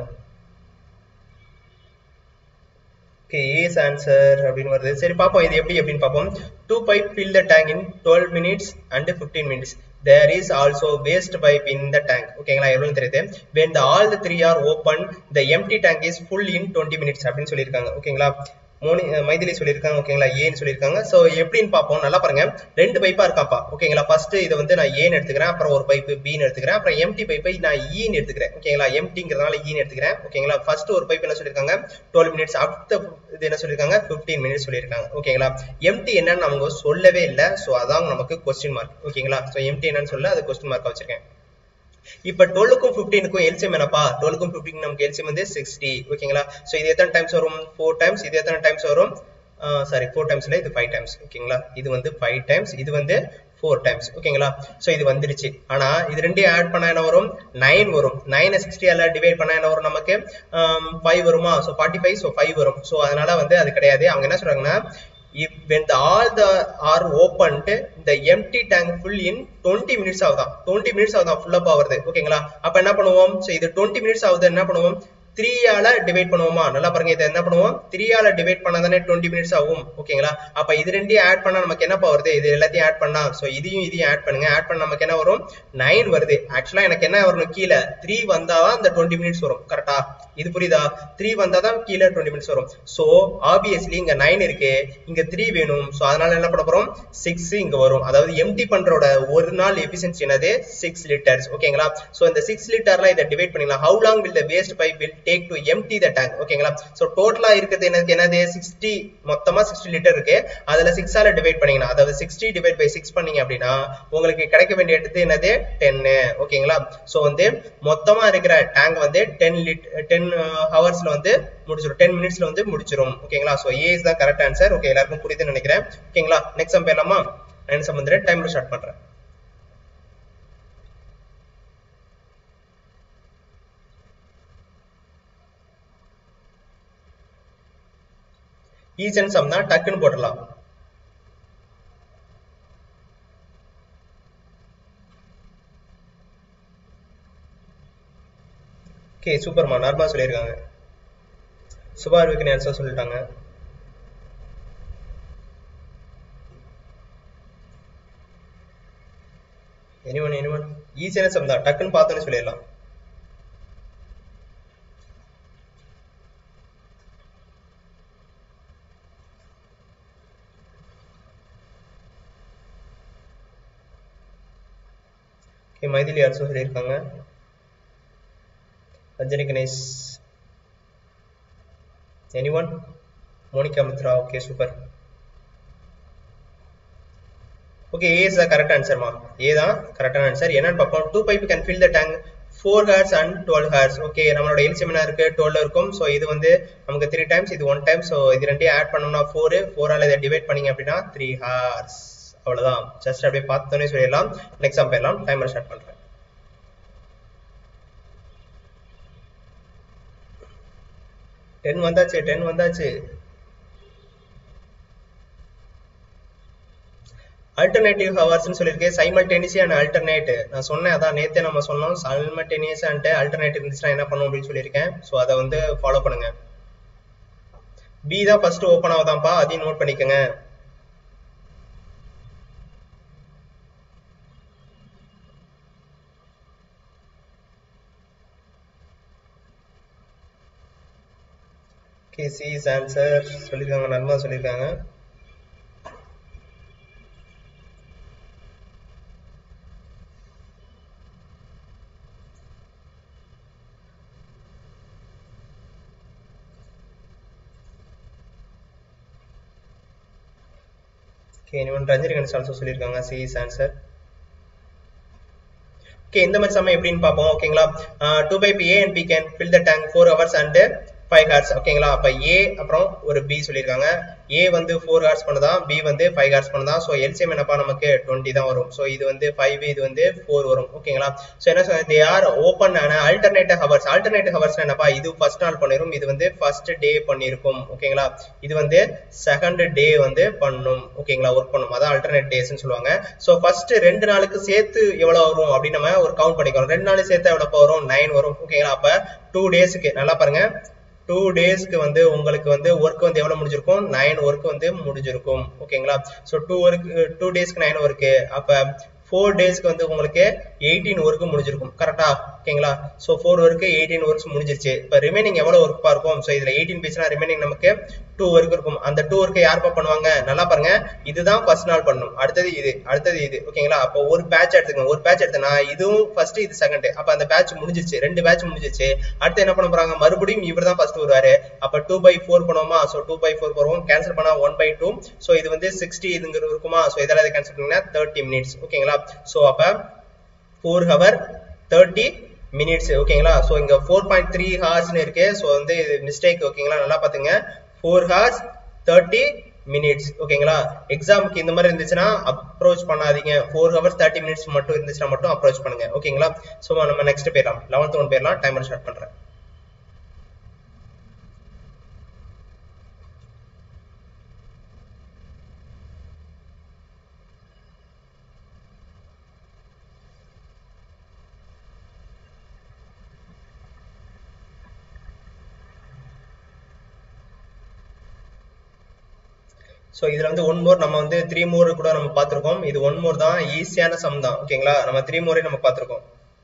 ஓகே ஏஸ் ஆன்சர் அப்படின்னு வருது சரி பார்ப்போம் இது எப்படி அப்படின்னு பார்ப்போம் two pipe fill the tank in 12 minutes and 15 minutes there is also waste pipe in the tank ஓகேங்களா எவ்வளவு தெரியுது when the all the three are open the empty tank is full in 20 minutes அப்படின்னு சொல்லியிருக்காங்க ஓகேங்களா மோனி மைதிலி சொல்லியிருக்காங்க ஓகேங்களா ஏன்னு சொல்லியிருக்காங்க ஸோ எப்படின்னு பார்ப்போம் நல்லா பாருங்க ரெண்டு பைப்பா இருக்காப்பா ஓகேங்களா ஃபர்ஸ்ட் இதை வந்து நான் ஏன்னு எடுத்துக்கிறேன் அப்புறம் ஒரு பைப்பு பின்னு எடுத்துக்கிறேன் அப்புறம் எம்டி பைப்பை நான் ஈன்னு எடுத்துக்கிறேன் ஓகேங்களா எம்டிங்கிறதுனால ஈன்னு எடுத்துக்கிறேன் ஓகேங்களா ஃபர்ஸ்ட் ஒரு பைப் என்ன சொல்லியிருக்காங்க டுவெல் மினிட்ஸ் அடுத்த இது என்ன சொல்லியிருக்காங்க ஃபிஃப்டீன் மினிட்ஸ் சொல்லியிருக்காங்க ஓகேங்களா எம்டி என்னன்னு அவங்க சொல்லவே இல்லை ஸோ அதான் நமக்கு கொஸ்டின் மார்க் ஓகேங்களா ஸோ எம்டி என்னன்னு சொல்ல அது கொஸ்டின் மார்க் வச்சிருக்கேன் இப்ப டுவெல்லுக்கும் ஃபிஃப்டீனுக்கும் எல்சிஎம் என்னப்பா டுவெல்லுக்கும் ஃபிஃப்டீன் நமக்கு எல்சிஎம் வந்து சிக்ஸ்டி ஓகேங்களா ஸோ இது எத்தனை டைம்ஸ் வரும் ஃபோர் டைம்ஸ் இது எத்தனை டைம்ஸ் வரும் சாரி ஃபோர் டைம்ஸ்ல இது ஃபைவ் டைம்ஸ் ஓகேங்களா இது வந்து ஃபைவ் டைம்ஸ் இது வந்து ஃபோர் டைம்ஸ் ஓகேங்களா ஸோ இது வந்துருச்சு ஆனா இது ரெண்டையும் ஆட் பண்ணா என்ன வரும் நைன் வரும் நைனை சிக்ஸ்டியால டிவைட் பண்ணா என்ன வரும் நமக்கு ஃபைவ் வருமா so forty five so five வரும் ஸோ அதனால வந்து அது கிடையாது அவங்க என்ன சொல்றாங்கன்னா if when the all the are opened the empty tank full in 20 minutes ஆகுதான் 20 minutes ஆகுதான் full up ஆகுறது ஓகேங்களா அப்ப என்ன பண்ணுவோம் so இது 20 minutes ஆகுது என்ன பண்ணுவோம் த்ரீ ஆல டிவைட் பண்ணுவோமா நல்லா பாருங்க இதை என்ன பண்ணுவோம் த்ரீ ஆல டிவைட் பண்ணா தானே டுவெண்ட்டி மினிட்ஸ் ஆகும் ஓகேங்களா அப்ப இது ரெண்டையும் ஆட் பண்ணா நமக்கு என்ன வருது இது எல்லாத்தையும் ஆட் பண்ணா சோ இதையும் இதையும் ஆட் பண்ணுங்க ஆட் பண்ண நமக்கு என்ன வரும் நைன் வருது ஆக்சுவலா எனக்கு என்ன வரணும் கீழே த்ரீ வந்தாதான் அந்த டுவெண்ட்டி மினிட்ஸ் வரும் கரெக்டா இது புரியுதா த்ரீ வந்தாதான் கீழே டுவெண்ட்டி மினிட்ஸ் வரும் சோ ஆப்வியஸ்லி இங்க நைன் இருக்கு இங்க த்ரீ வேணும் சோ அதனால என்ன பண்ண போறோம் சிக்ஸ் இங்க வரும் அதாவது எம்டி பண்றோட ஒரு நாள் எஃபிஷியன்சி என்னது சிக்ஸ் லிட்டர்ஸ் ஓகேங்களா சோ இந்த சிக்ஸ் லிட்டர்ல இதை டிவைட் பண்ணிக்கலாம் how long will the waste pipe will take to empty the tank ஓகேங்களா சோ டோட்டலா இருக்கிறது எனக்கு என்னது சிக்ஸ்டி மொத்தமா சிக்ஸ்டி லிட்டர் இருக்கு அதுல சிக்ஸால டிவைட் பண்ணீங்கன்னா அதாவது சிக்ஸ்டி டிவைட் பை சிக்ஸ் பண்ணீங்க அப்படின்னா உங்களுக்கு கிடைக்க வேண்டிய எடுத்து என்னது டென்னு ஓகேங்களா சோ வந்து மொத்தமா இருக்கிற டேங்க் வந்து டென் லிட் டென் ஹவர்ஸ்ல வந்து முடிச்சிடும் டென் மினிட்ஸ்ல வந்து முடிச்சிடும் ஓகேங்களா சோ ஏ இஸ் தான் கரெக்ட் ஆன்சர் ஓகே எல்லாருக்கும் புரியுதுன்னு நினைக்கிறேன் ஓகேங்களா நெக்ஸ்ட் சம் போயிடலாமா நைன் சம் வந்து டைம் ஸ்டார்ட் பண்றேன் ஈசன் சம் தான் டக்குன்னு போடலாம் ஓகே சூப்பர்மா நார்மலா சொல்லியிருக்காங்க சுபார் விக்னி ஆன்சர் சொல்லிட்டாங்க எனிவன் எனிவன் ஈஸியான சம் தான் டக்குன்னு பார்த்தோன்னு சொல்லிடலாம் ஓகே மைதிலி ஆல்சோ சொல்லியிருக்காங்க Ranjani Ganesh anyone Monica Mitra okay super okay A is the correct ஆன்சர்மா ஏ தான் கரெக்டான ஆன்சர் என்னன்னு பார்ப்போம் two pipe can fill the tank four hours and twelve hours okay நம்மளோட எல்சிஎம் என்ன இருக்கு டுவெல் இருக்கும் ஸோ இது வந்து நமக்கு த்ரீ டைம்ஸ் இது ஒன் டைம் ஸோ இது ரெண்டையும் ஆட் பண்ணோம்னா ஃபோர் ஃபோரால் இதை டிவைட் பண்ணீங்க அப்படின்னா த்ரீ ஹார்ஸ் அவ்வளவுதான் ஜஸ்ட் அப்படியே பார்த்தோன்னே சொல்லிடலாம் நெக்ஸ்ட் சம் போயிடலாம் டைமர் ஸ்டார்ட் பண்றேன் டென் வந்தாச்சு டென் வந்தாச்சு அல்டர்னேட்டிவ் ஹவர்ஸ்னு சொல்லியிருக்கேன் சைமல்டேனியஸ் அண்ட் அல்டர்னேட் நான் சொன்னேன் அதான் நேத்தே நம்ம சொன்னோம் சைமல்டேனியஸ் அண்ட் அல்டர்னேட்டிவ் இருந்துச்சுன்னா என்ன பண்ணும் அப்படின்னு சொல்லியிருக்கேன் ஸோ அதை வந்து ஃபாலோ பண்ணுங்க பி தான் ஃபர்ஸ்ட் ஓப்பன் ஆகுதான்ப்பா அதையும் நோட் பண்ணிக்கோங்க ஓகே சி இஸ் ஆன்சர் சொல்லியிருக்காங்க நர்மா சொல்லியிருக்காங்க ஓகே இவன் ரஞ்சனி கணேஷ் ஆல்சோ சொல்லியிருக்காங்க சி இஸ் ஆன்சர் ஓகே இந்த மாதிரி சமயம் எப்படின்னு பார்ப்போம் ஓகேங்களா two by B A and B can fill the tank four hours and five hours ஓகேங்களா அப்ப ஏ அப்புறம் ஒரு பி சொல்லியிருக்காங்க ஏ வந்து ஃபோர் ஹார்ஸ் பண்ணுதான் பி வந்து ஃபைவ் ஹார்ஸ் பண்ணுதான் ஸோ எல்சிஎம் என்னப்பா நமக்கு டுவெண்ட்டி தான் வரும் ஸோ இது வந்து ஃபைவ் இது வந்து ஃபோர் வரும் ஓகேங்களா ஸோ என்ன சொல்ல தே ஆர் ஓப்பன் ஆன ஆல்டர்னேட்டிவ் ஹவர்ஸ் ஆல்டர்னேட்டிவ் ஹவர்ஸ் என்னப்பா இது ஃபர்ஸ்ட் நாள் பண்ணிரும் இது வந்து ஃபர்ஸ்ட் டே பண்ணிருக்கும் ஓகேங்களா இது வந்து செகண்ட் டே வந்து பண்ணும் ஓகேங்களா ஒர்க் பண்ணும் அதான் ஆல்டர்னேட் டேஸ்னு சொல்லுவாங்க ஸோ ஃபர்ஸ்ட் ரெண்டு நாளுக்கு சேர்த்து எவ்வளவு வரும் அப்படின்னு நம்ம ஒரு கவுண்ட் பண்ணிக்கிறோம் ரெண்டு நாள் சேர்த்து எவ்வளவு வரும் நைன் வரும் ஓகேங்களா அப்ப டூ டேஸ்க்கு நல்லா பாருங்க டூ டேஸ்க்கு வந்து உங்களுக்கு வந்து ஒர்க் வந்து எவ்வளவு முடிஞ்சிருக்கும் நைன் ஒர்க் வந்து முடிஞ்சிருக்கும் ஓகேங்களா ஸோ டூ ஒர்க் டூ டேஸ்க்கு நைன் ஒர்க்கு அப்ப ஃபோர் டேஸ்க்கு வந்து உங்களுக்கு எயிட்டீன் ஒர்க் முடிஞ்சிருக்கும் கரெக்டா ஓகேங்களா ஸோ ஃபோர் ஒர்க்கு எயிட்டீன் ஒர்க்ஸ் முடிஞ்சிருச்சு இப்போ ரிமைனிங் எவ்வளவு ஒர்க் இருக்கும் ஸோ இதுல எயிட்டீன் பேசினா ரிமைனிங் நமக்கு டூ ஒர்க் இருக்கும் அந்த டூ ஒர்க்கை யாருப்பா பண்ணுவாங்க நல்லா பாருங்க இதுதான் ஃபர்ஸ்ட் நாள் பண்ணணும் அடுத்தது இது அடுத்தது இது ஓகேங்களா அப்போ ஒரு பேட்ச் எடுத்துக்கோங்க ஒரு பேட்ச் எடுத்தனா இதுவும் ஃபர்ஸ்ட் இது செகண்ட் அப்ப அந்த பேட்ச் முடிஞ்சிருச்சு ரெண்டு பேட்ச் முடிஞ்சிருச்சு அடுத்து என்ன பண்ண போறாங்க மறுபடியும் இவர் தான் ஃபர்ஸ்ட் வருவாரு அப்ப டூ பை ஃபோர் பண்ணுவோமா ஸோ டூ பை ஃபோர் போறோம் கேன்சல் பண்ணா ஒன் பை டூ ஸோ இது வந்து சிக்ஸ்டி இதுங்கிறது இருக்குமா ஸோ இதெல்லாம் கேன்சல் பண்ணீங்கன்னா தேர்ட்டி மினிட்ஸ் ஓகேங்களா ஸோ அப்ப ஃபோர் ஹவர் தேர்ட்டி மினிட்ஸ் ஓகேங்களா ஸோ இங்க ஃபோர் பாயிண்ட் த்ரீ ஹார்ஸ்னு இருக்கு ஸோ வந்து இது மிஸ்டேக் ஓகேங்களா நல்லா பாத்துங்க ஃபோர் ஹார்ஸ் தேர்ட்டி மினிட்ஸ் ஓகேங்களா எக்ஸாமுக்கு இந்த மாதிரி இருந்துச்சுன்னா அப்ரோச் பண்ணாதீங்க ஃபோர் ஹவர்ஸ் தேர்ட்டி மினிட்ஸ் மட்டும் இருந்துச்சுன்னா மட்டும் அப்ரோச் பண்ணுங்க ஓகேங்களா ஸோ நம்ம நெக்ஸ்ட் போயிடலாம் லெவன்த் ஒன் போயிடலாம் டைமர் ஸ்டார்ட் பண்றேன் ஸோ இதுல வந்து ஒன் மோர் நம்ம வந்து த்ரீ மோர் கூட நம்ம பார்த்திருக்கோம் இது ஒன் மோர் தான் ஈஸியான சம் தான் ஓகேங்களா நம்ம த்ரீ மோரே நம்ம பார்த்திருக்கோம்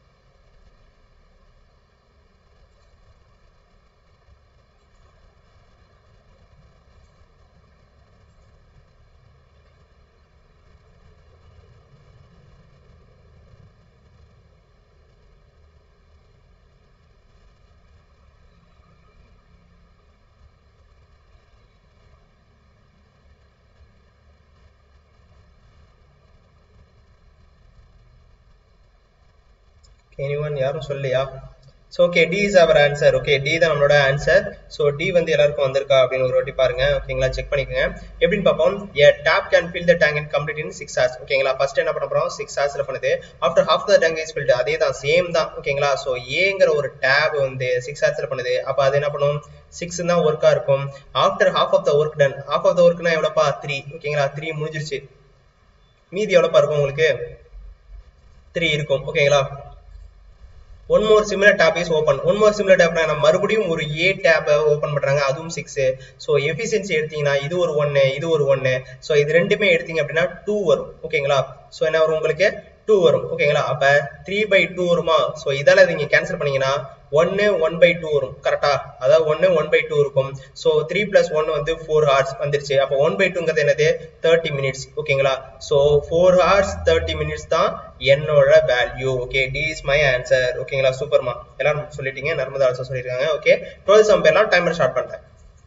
எனிவன் யாரும் சொல்லலையா so okay D is our answer okay D தான் நம்மளோட ஆன்சர் ஸோ டி வந்து எல்லாருக்கும் வந்திருக்கா அப்படின்னு ஒரு வாட்டி பாருங்க ஓகேங்களா செக் பண்ணிக்கோங்க எப்படின்னு பார்ப்போம் A tap can fill the tank and complete in six hours ஓகேங்களா ஃபர்ஸ்ட் என்ன பண்ண போறோம் சிக்ஸ் ஹவர்ஸ்ல பண்ணுது after half the tank is filled அதே தான் சேம் தான் ஓகேங்களா ஸோ ஏங்கிற ஒரு டேப் வந்து சிக்ஸ் ஹவர்ஸ்ல பண்ணுது அப்போ அது என்ன பண்ணும் சிக்ஸ் தான் ஒர்க்கா இருக்கும் after half of the work done half of the ஒர்க்னா எவ்வளோப்பா த்ரீ ஓகேங்களா த்ரீ முடிஞ்சிருச்சு மீதி எவ்வளோப்பா இருக்கும் உங்களுக்கு த்ரீ இருக்கும் ஓகேங்களா one more similar tap is open one more similar டேப்னா நம்ம மறுபடியும் ஒரு ஏ டேப் ஓப்பன் பண்றாங்க அதுவும் சிக்ஸ் ஸோ எஃபிஷியன்சி எடுத்தீங்கன்னா இது ஒரு ஒன்னு இது ஒரு ஒன்னு ஸோ இது ரெண்டுமே எடுத்தீங்க அப்படின்னா டூ வரும் ஓகேங்களா ஸோ என்ன வரும் உங்களுக்கு டூ வரும் ஓகேங்களா அப்ப த்ரீ பை டூ வருமா ஸோ இதால நீங்க கேன்சல் பண்ணீங்கன்னா ஒன்னு ஒன் பை டூ வரும் கரெக்டா அதாவது ஒன்னு ஒன் பை டூ இருக்கும் ஸோ த்ரீ பிளஸ் ஒன் வந்து ஃபோர் ஹவர்ஸ் வந்துருச்சு அப்போ ஒன் பை டூங்கிறது என்னது தேர்ட்டி மினிட்ஸ் ஓகேங்களா so four hours thirty minutes தான் என்னோட value okay D is my answer ஓகேங்களா சூப்பர்மா எல்லாரும் சொல்லிட்டீங்க நர்மதா ஆல்சோ சொல்லியிருக்காங்க ஓகே டுவெல் சம் பேர்லாம் டைமர் ஸ்டார்ட் பண்றேன்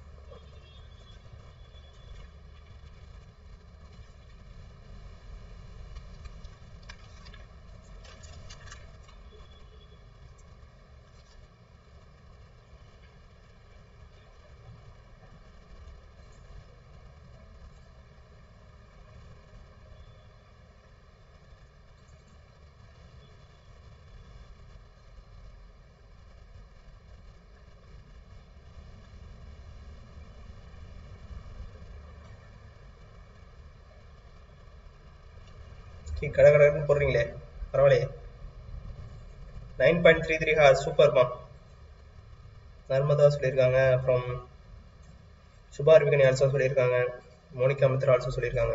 கடை கடைன்னு போடுறீங்களே பரவாயில்லையே nine point three three hour சூப்பர்மா நர்மதா சொல்லியிருக்காங்க அப்புறம் சுபா அர்விகனி ஆல்சோ சொல்லியிருக்காங்க மோனிகா மித்ரா ஆல்சோ சொல்லியிருக்காங்க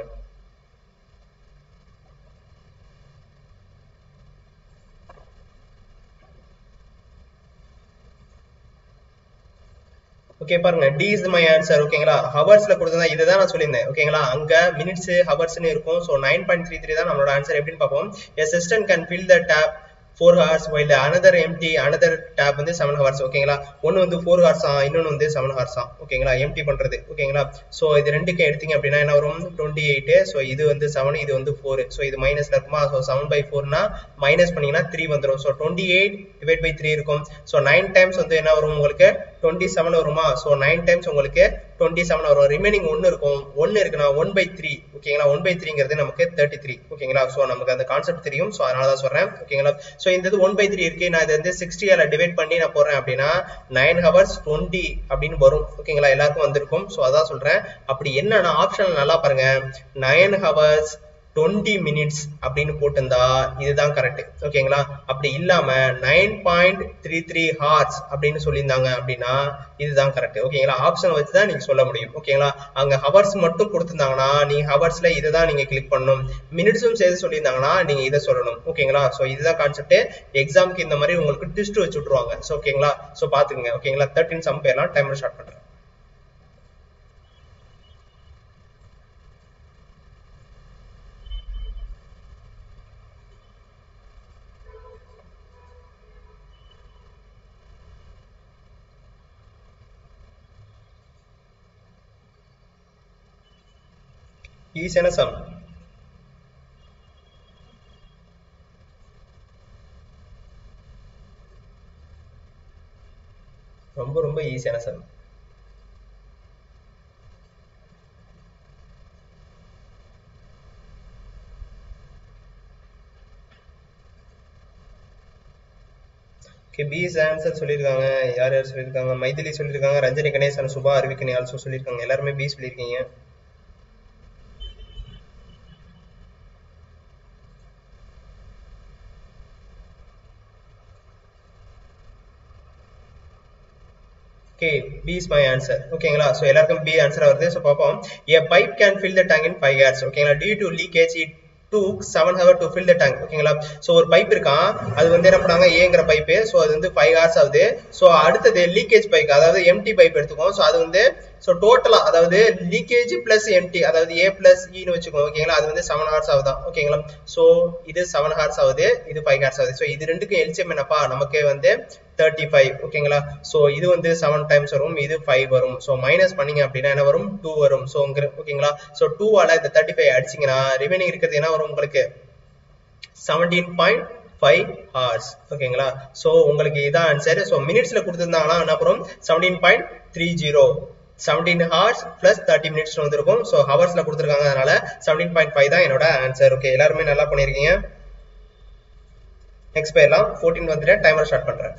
ஓகே பாருங்க டி இஸ் மை ஆன்சர் ஓகேங்களா ஹவர்ஸ்ல கொடுத்ததா இதுதான் நான் சொல்லியிருந்தேன் ஓகேங்களா அங்க மினிட்ஸ் ஹவர்ஸ்னு இருக்கும் so nine point three three தான் நம்மளோட ஆன்சர் எப்படின்னு பார்ப்போம் a system can fill the tap four hours while another empty another tap வந்து செவன் ஹவர்ஸ் ஓகேங்களா ஒன்று வந்து ஃபோர் ஹவர்ஸ் ஆ இன்னொன்று வந்து செவன் ஹவர்ஸ் ஆ ஓகேங்களா எம்டி பண்றது ஓகேங்களா ஸோ இது ரெண்டுக்கு எடுத்தீங்க அப்படின்னா என்ன வரும் டுவெண்ட்டி எயிட் ஸோ இது வந்து செவன் இது வந்து ஃபோர் ஸோ இது மைனஸ்ல இருக்குமா ஸோ செவன் பை ஃபோர்னா மைனஸ் பண்ணீங்கன்னா த்ரீ வந்துடும் so twenty eight divide by three இருக்கும் ஸோ நைன் டைம்ஸ் வந்து என்ன வரும் உங்களுக்கு டுவெண்ட்டி செவன் வருமா ஸோ நைன் டைம்ஸ் உங்களுக்கு டுவெண்ட்டி செவன் வரும் ரிமைனிங் ஒன்று இருக்கும் ஒன்று இருக்குன்னா ஒன் பை த்ரீ ஓகேங்களா ஒன் பை த்ரீங்கிறது நமக்கு தேர்ட்டி த்ரீ ஓகேங்களா ஸோ நமக்கு அந்த கான்செப்ட் தெரியும் ஸோ அதனால தான் சொல்றேன் ஓகேங்களா ஸோ இந்த இது ஒன் பை த்ரீ இருக்கு நான் இதை வந்து சிக்ஸ்டியால டிவைட் பண்ணி நான் போடுறேன் அப்படின்னா நைன் ஹவர்ஸ் டுவெண்ட்டி அப்படின்னு வரும் ஓகேங்களா எல்லாருக்கும் வந்திருக்கும் ஸோ அதான் சொல்றேன் அப்படி என்னன்னா ஆப்ஷன் நல்லா பாருங்க நைன் ஹவர்ஸ் டுவெண்ட்டி மினிட்ஸ் அப்படின்னு போட்டிருந்தா இதுதான் கரெக்ட் ஓகேங்களா அப்படி இல்லாம nine point three three hours அப்படின்னு சொல்லியிருந்தாங்க அப்படின்னா இதுதான் கரெக்ட் ஓகேங்களா ஆப்ஷன் வச்சு தான் நீங்க சொல்ல முடியும் ஓகேங்களா அங்க ஹவர்ஸ் மட்டும் கொடுத்திருந்தாங்கன்னா நீங்க ஹவர்ஸ்ல இதை தான் நீங்க கிளிக் பண்ணணும் மினிட்ஸும் சேர்த்து சொல்லியிருந்தாங்கன்னா நீங்க இதை சொல்லணும் ஓகேங்களா ஸோ இதுதான் கான்செப்ட் எக்ஸாம்க்கு இந்த மாதிரி உங்களுக்கு ட்விஸ்ட் வச்சு விட்டுருவாங்க ஸோ ஓகேங்களா ஸோ பாத்துக்கங்க ஓகேங்களா தேர்ட்டின் சம் போயிடலாம் டைமர் ஸ்டார்ட் பண்றேன் ஈஸியான சம் ரொம்ப ரொம்ப ஈஸியான சம் ஓகே பிஸ் ஆன்சர் சொல்லியிருக்காங்க யார் யார் சொல்லியிருக்காங்க மைதிலி சொல்லியிருக்காங்க ரஞ்சனி கணேசன் சுபா அரவிக்கணி ஆல்சோ சொல்லியிருக்காங்க எல்லாருமே பி சொல்லியிருக்கீங்க okay B is my answer ஓகேங்களா ஸோ எல்லாருக்கும் பி ஆன்சர் வருது ஸோ பார்ப்போம் A pipe can fill the tank in five hours ஓகேங்களா due to leakage it took seven hour to fill the tank ஓகேங்களா so ஒரு pipe இருக்கான் அது வந்து என்ன பண்ணாங்க ஏங்கிற பைப்பு ஸோ அது வந்து ஃபைவ் ஹவர்ஸ் ஆகுது ஸோ அடுத்தது லீக்கேஜ் பைப் அதாவது எம்டி பைப் எடுத்துக்கோம் ஸோ அது வந்து ஸோ டோட்டலா அதாவது லீக்கேஜ் பிளஸ் எம்டி அதாவது ஏ பிளஸ் இன்னு வச்சுக்கோங்க ஓகேங்களா அது வந்து செவன் ஹவர்ஸ் ஆகுதான் ஓகேங்களா ஸோ இது செவன் ஹவர்ஸ் ஆகுது இது ஃபைவ் ஹவர்ஸ் ஆகுது ஸோ இது ரெண்டுக்கும் எல்சிஎம் என்னப்பா நமக்கு வந்து தேர்ட்டி ஃபைவ் ஓகேங்களா ஸோ இது வந்து செவன் டைம்ஸ் வரும் இது ஃபைவ் வரும் ஸோ மைனஸ் பண்ணீங்க அப்படின்னா என்ன வரும் டூ வரும் ஸோ ஓகேங்களா ஸோ டூவால இந்த தேர்ட்டி ஃபைவ் அடிச்சிங்கன்னா ரிமைனிங் இருக்கிறது என்ன வரும் உங்களுக்கு செவன்டீன் பாயிண்ட் ஃபைவ் ஹார்ஸ் ஓகேங்களா ஸோ உங்களுக்கு இதான் ஆன்சர் ஸோ மினிட்ஸ்ல கொடுத்துருந்தாங்கன்னா என்ன வரும் seventeen point three zero seventeen hours plus thirty minutes வந்திருக்கும் ஸோ ஹவர்ஸ்ல கொடுத்துருக்காங்க அதனால செவன்டீன் பாயிண்ட் ஃபைவ் தான் என்னோட ஆன்சர் ஓகே எல்லாருமே நல்லா பண்ணிருக்கீங்க நெக்ஸ்ட் போயிடலாம் ஃபோர்டீன் வந்துட்டு டைமர் ஸ்டார்ட் பண்றேன்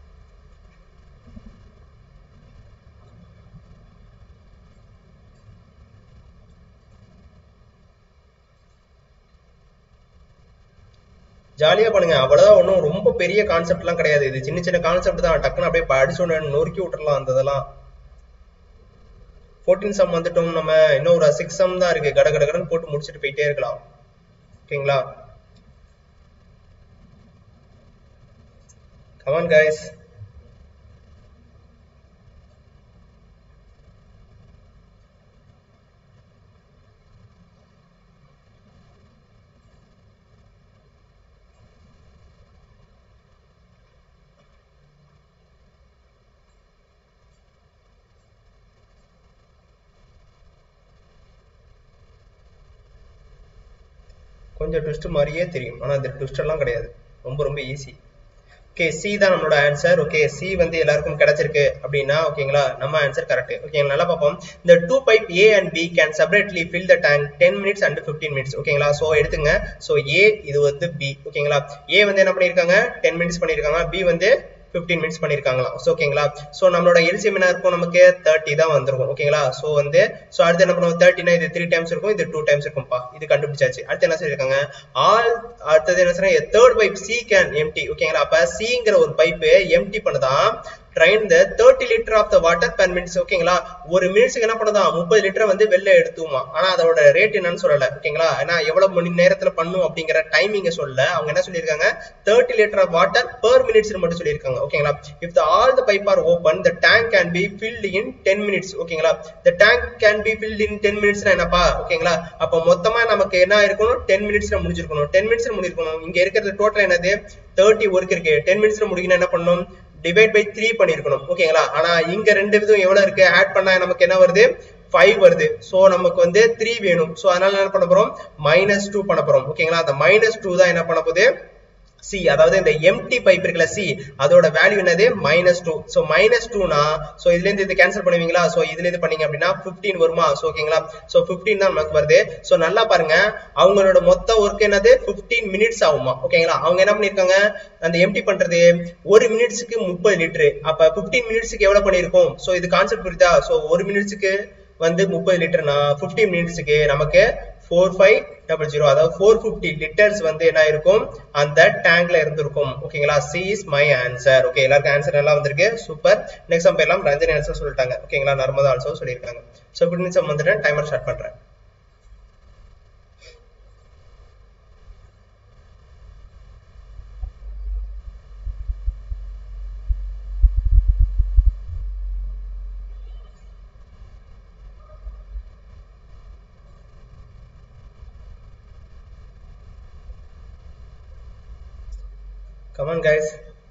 ஜாலியா பண்ணுங்க அவ்வளவுதான் ஒன்றும் ரொம்ப பெரிய கான்செப்ட்லாம் கிடையாது இது சின்ன சின்ன கான்செப்ட் தான் டக்குன்னு அப்படியே படிச்சு ஒன்று நொறுக்கி விட்டுறலாம் அந்த இதெல்லாம் ஃபோர்டீன் சம் வந்துட்டோம் நம்ம இன்னும் ஒரு சிக்ஸ் சம் தான் இருக்கு கட கட கடன்னு போட்டு முடிச்சுட்டு போயிட்டே இருக்கலாம் ஓகேங்களா கமான் கைஸ் கொஞ்சம் ட்விஸ்ட் மாதிரியே தெரியும் ஆனா இந்த ட்விஸ்ட் எல்லாம் கிடையாது ரொம்ப ரொம்ப ஈஸி ஓகே சி தான் நம்மளோட ஆன்சர் ஓகே சி வந்து எல்லாருக்கும் கிடைச்சிருக்கு அப்படின்னா ஓகேங்களா நம்ம ஆன்சர் கரெக்ட் ஓகே நல்லா பார்ப்போம் இந்த two pipe A and B can separately fill the tank ten minutes and fifteen minutes ஓகேங்களா ஸோ எடுத்துங்க ஸோ ஏ இது வந்து பி ஓகேங்களா ஏ வந்து என்ன பண்ணியிருக்காங்க டென் மினிட்ஸ் பண்ணியிருக்காங்க பி வந்து ஃபிஃப்டீன் மினிட்ஸ் பண்ணிருக்காங்களா ஸோ ஓகேங்களா ஸோ நம்மளோட எல்சிஎம் என்ன இருக்கும் நமக்கு தேர்ட்டி தான் வந்திருக்கும் ஓகேங்களா ஸோ வந்து ஸோ அடுத்து என்ன பண்ணுவோம் தேர்ட்டினா இது த்ரீ டைம்ஸ் இருக்கும் இது டூ டைம்ஸ் இருக்கும்ப்பா இது கண்டுபிடிச்சாச்சு அடுத்து என்ன சொல்லியிருக்காங்க ஆல் அடுத்தது என்ன சொல்றாங்க third pipe C can empty ஓகேங்களா அப்ப சிங்கிற ஒரு பைப்பு எம்டி பண்ணுதான் drain the thirty litre of the water per minutes ஓகேங்களா ஒரு மினிட்ஸ்க்கு என்ன பண்ணுதான் முப்பது லிட்டர் வந்து வெளில எடுத்துமா ஆனா அதோட ரேட் என்னன்னு சொல்லல ஓகேங்களா ஏன்னா எவ்வளவு மணி நேரத்துல பண்ணும் அப்படிங்கிற டைமிங்க சொல்லல அவங்க என்ன சொல்லியிருக்காங்க thirty litre of water per minutes மட்டும் சொல்லியிருக்காங்க ஓகேங்களா if the all the pipe are open the tank can be filled in ten minutes ஓகேங்களா the tank can be filled in ten மினிட்ஸ்னா என்னப்பா ஓகேங்களா அப்போ மொத்தமா நமக்கு என்ன இருக்கணும் டென் மினிட்ஸ்ல முடிஞ்சிருக்கணும் டென் மினிட்ஸ்ல முடிஞ்சிருக்கணும் இங்க இருக்கிறது டோட்டல் என்னது தேர்ட்டி ஒர்க் இருக்கு டென் மினிட்ஸ்ல முடிக்கணும் என்ன பண்ணணும் டிவைட் பை த்ரீ பண்ணிருக்கணும் ஓகேங்களா ஆனா இங்க ரெண்டு விதம் எவ்வளவு இருக்கு ஆட் பண்ணா நமக்கு என்ன வருது ஃபைவ் வருது சோ நமக்கு வந்து த்ரீ வேணும் சோ அதனால என்ன பண்ண போறோம் மைனஸ் டூ பண்ண போறோம் ஓகேங்களா அந்த மைனஸ் டூ தான் என்ன பண்ண போகுது சி அதாவது இந்த எம்டி பைப் இருக்குல்ல சி அதோட வேல்யூ என்னது மைனஸ் டூ ஸோ மைனஸ் டூனா ஸோ இதுல இருந்து இது கேன்சல் பண்ணுவீங்களா ஸோ இதுல இருந்து பண்ணீங்க அப்படின்னா பிப்டீன் வருமா ஸோ ஓகேங்களா ஸோ பிப்டீன் தான் நமக்கு வருது ஸோ நல்லா பாருங்க அவங்களோட மொத்த ஒர்க் என்னது பிப்டீன் மினிட்ஸ் ஆகுமா ஓகேங்களா அவங்க என்ன பண்ணிருக்காங்க அந்த எம்டி பண்றது ஒரு மினிட்ஸுக்கு முப்பது லிட்டரு அப்ப பிப்டீன் மினிட்ஸுக்கு எவ்வளவு பண்ணிருக்கோம் ஸோ இது கான்செப்ட் புரியுதா ஸோ ஒரு மினிட்ஸுக்கு வந்து முப்பது லிட்டர்னா பிப்டீன் மினிட்ஸுக்கு நமக்கு ஃபோர் ஃபைவ் டபுள் ஜீரோ அதாவது ஃபோர் ஃபிஃப்டி லிட்டர்ஸ் வந்து என்ன இருக்கும் அந்த டேங்க்ல இருந்திருக்கும் ஓகேங்களா C is my answer okay எல்லாருக்கும் ஆன்சர் நல்லா வந்திருக்கு சூப்பர் நெக்ஸ்ட் சம் எல்லாம் ரஞ்சனி ஆன்சர் சொல்லிட்டாங்க ஓகேங்களா நர்மதா ஆல்சோ சொல்லியிருக்காங்க ஸோ இப்படி சம் வந்துட்டேன் டைமர் ஸ்டார்ட் பண்றேன் கமான் கைஸ்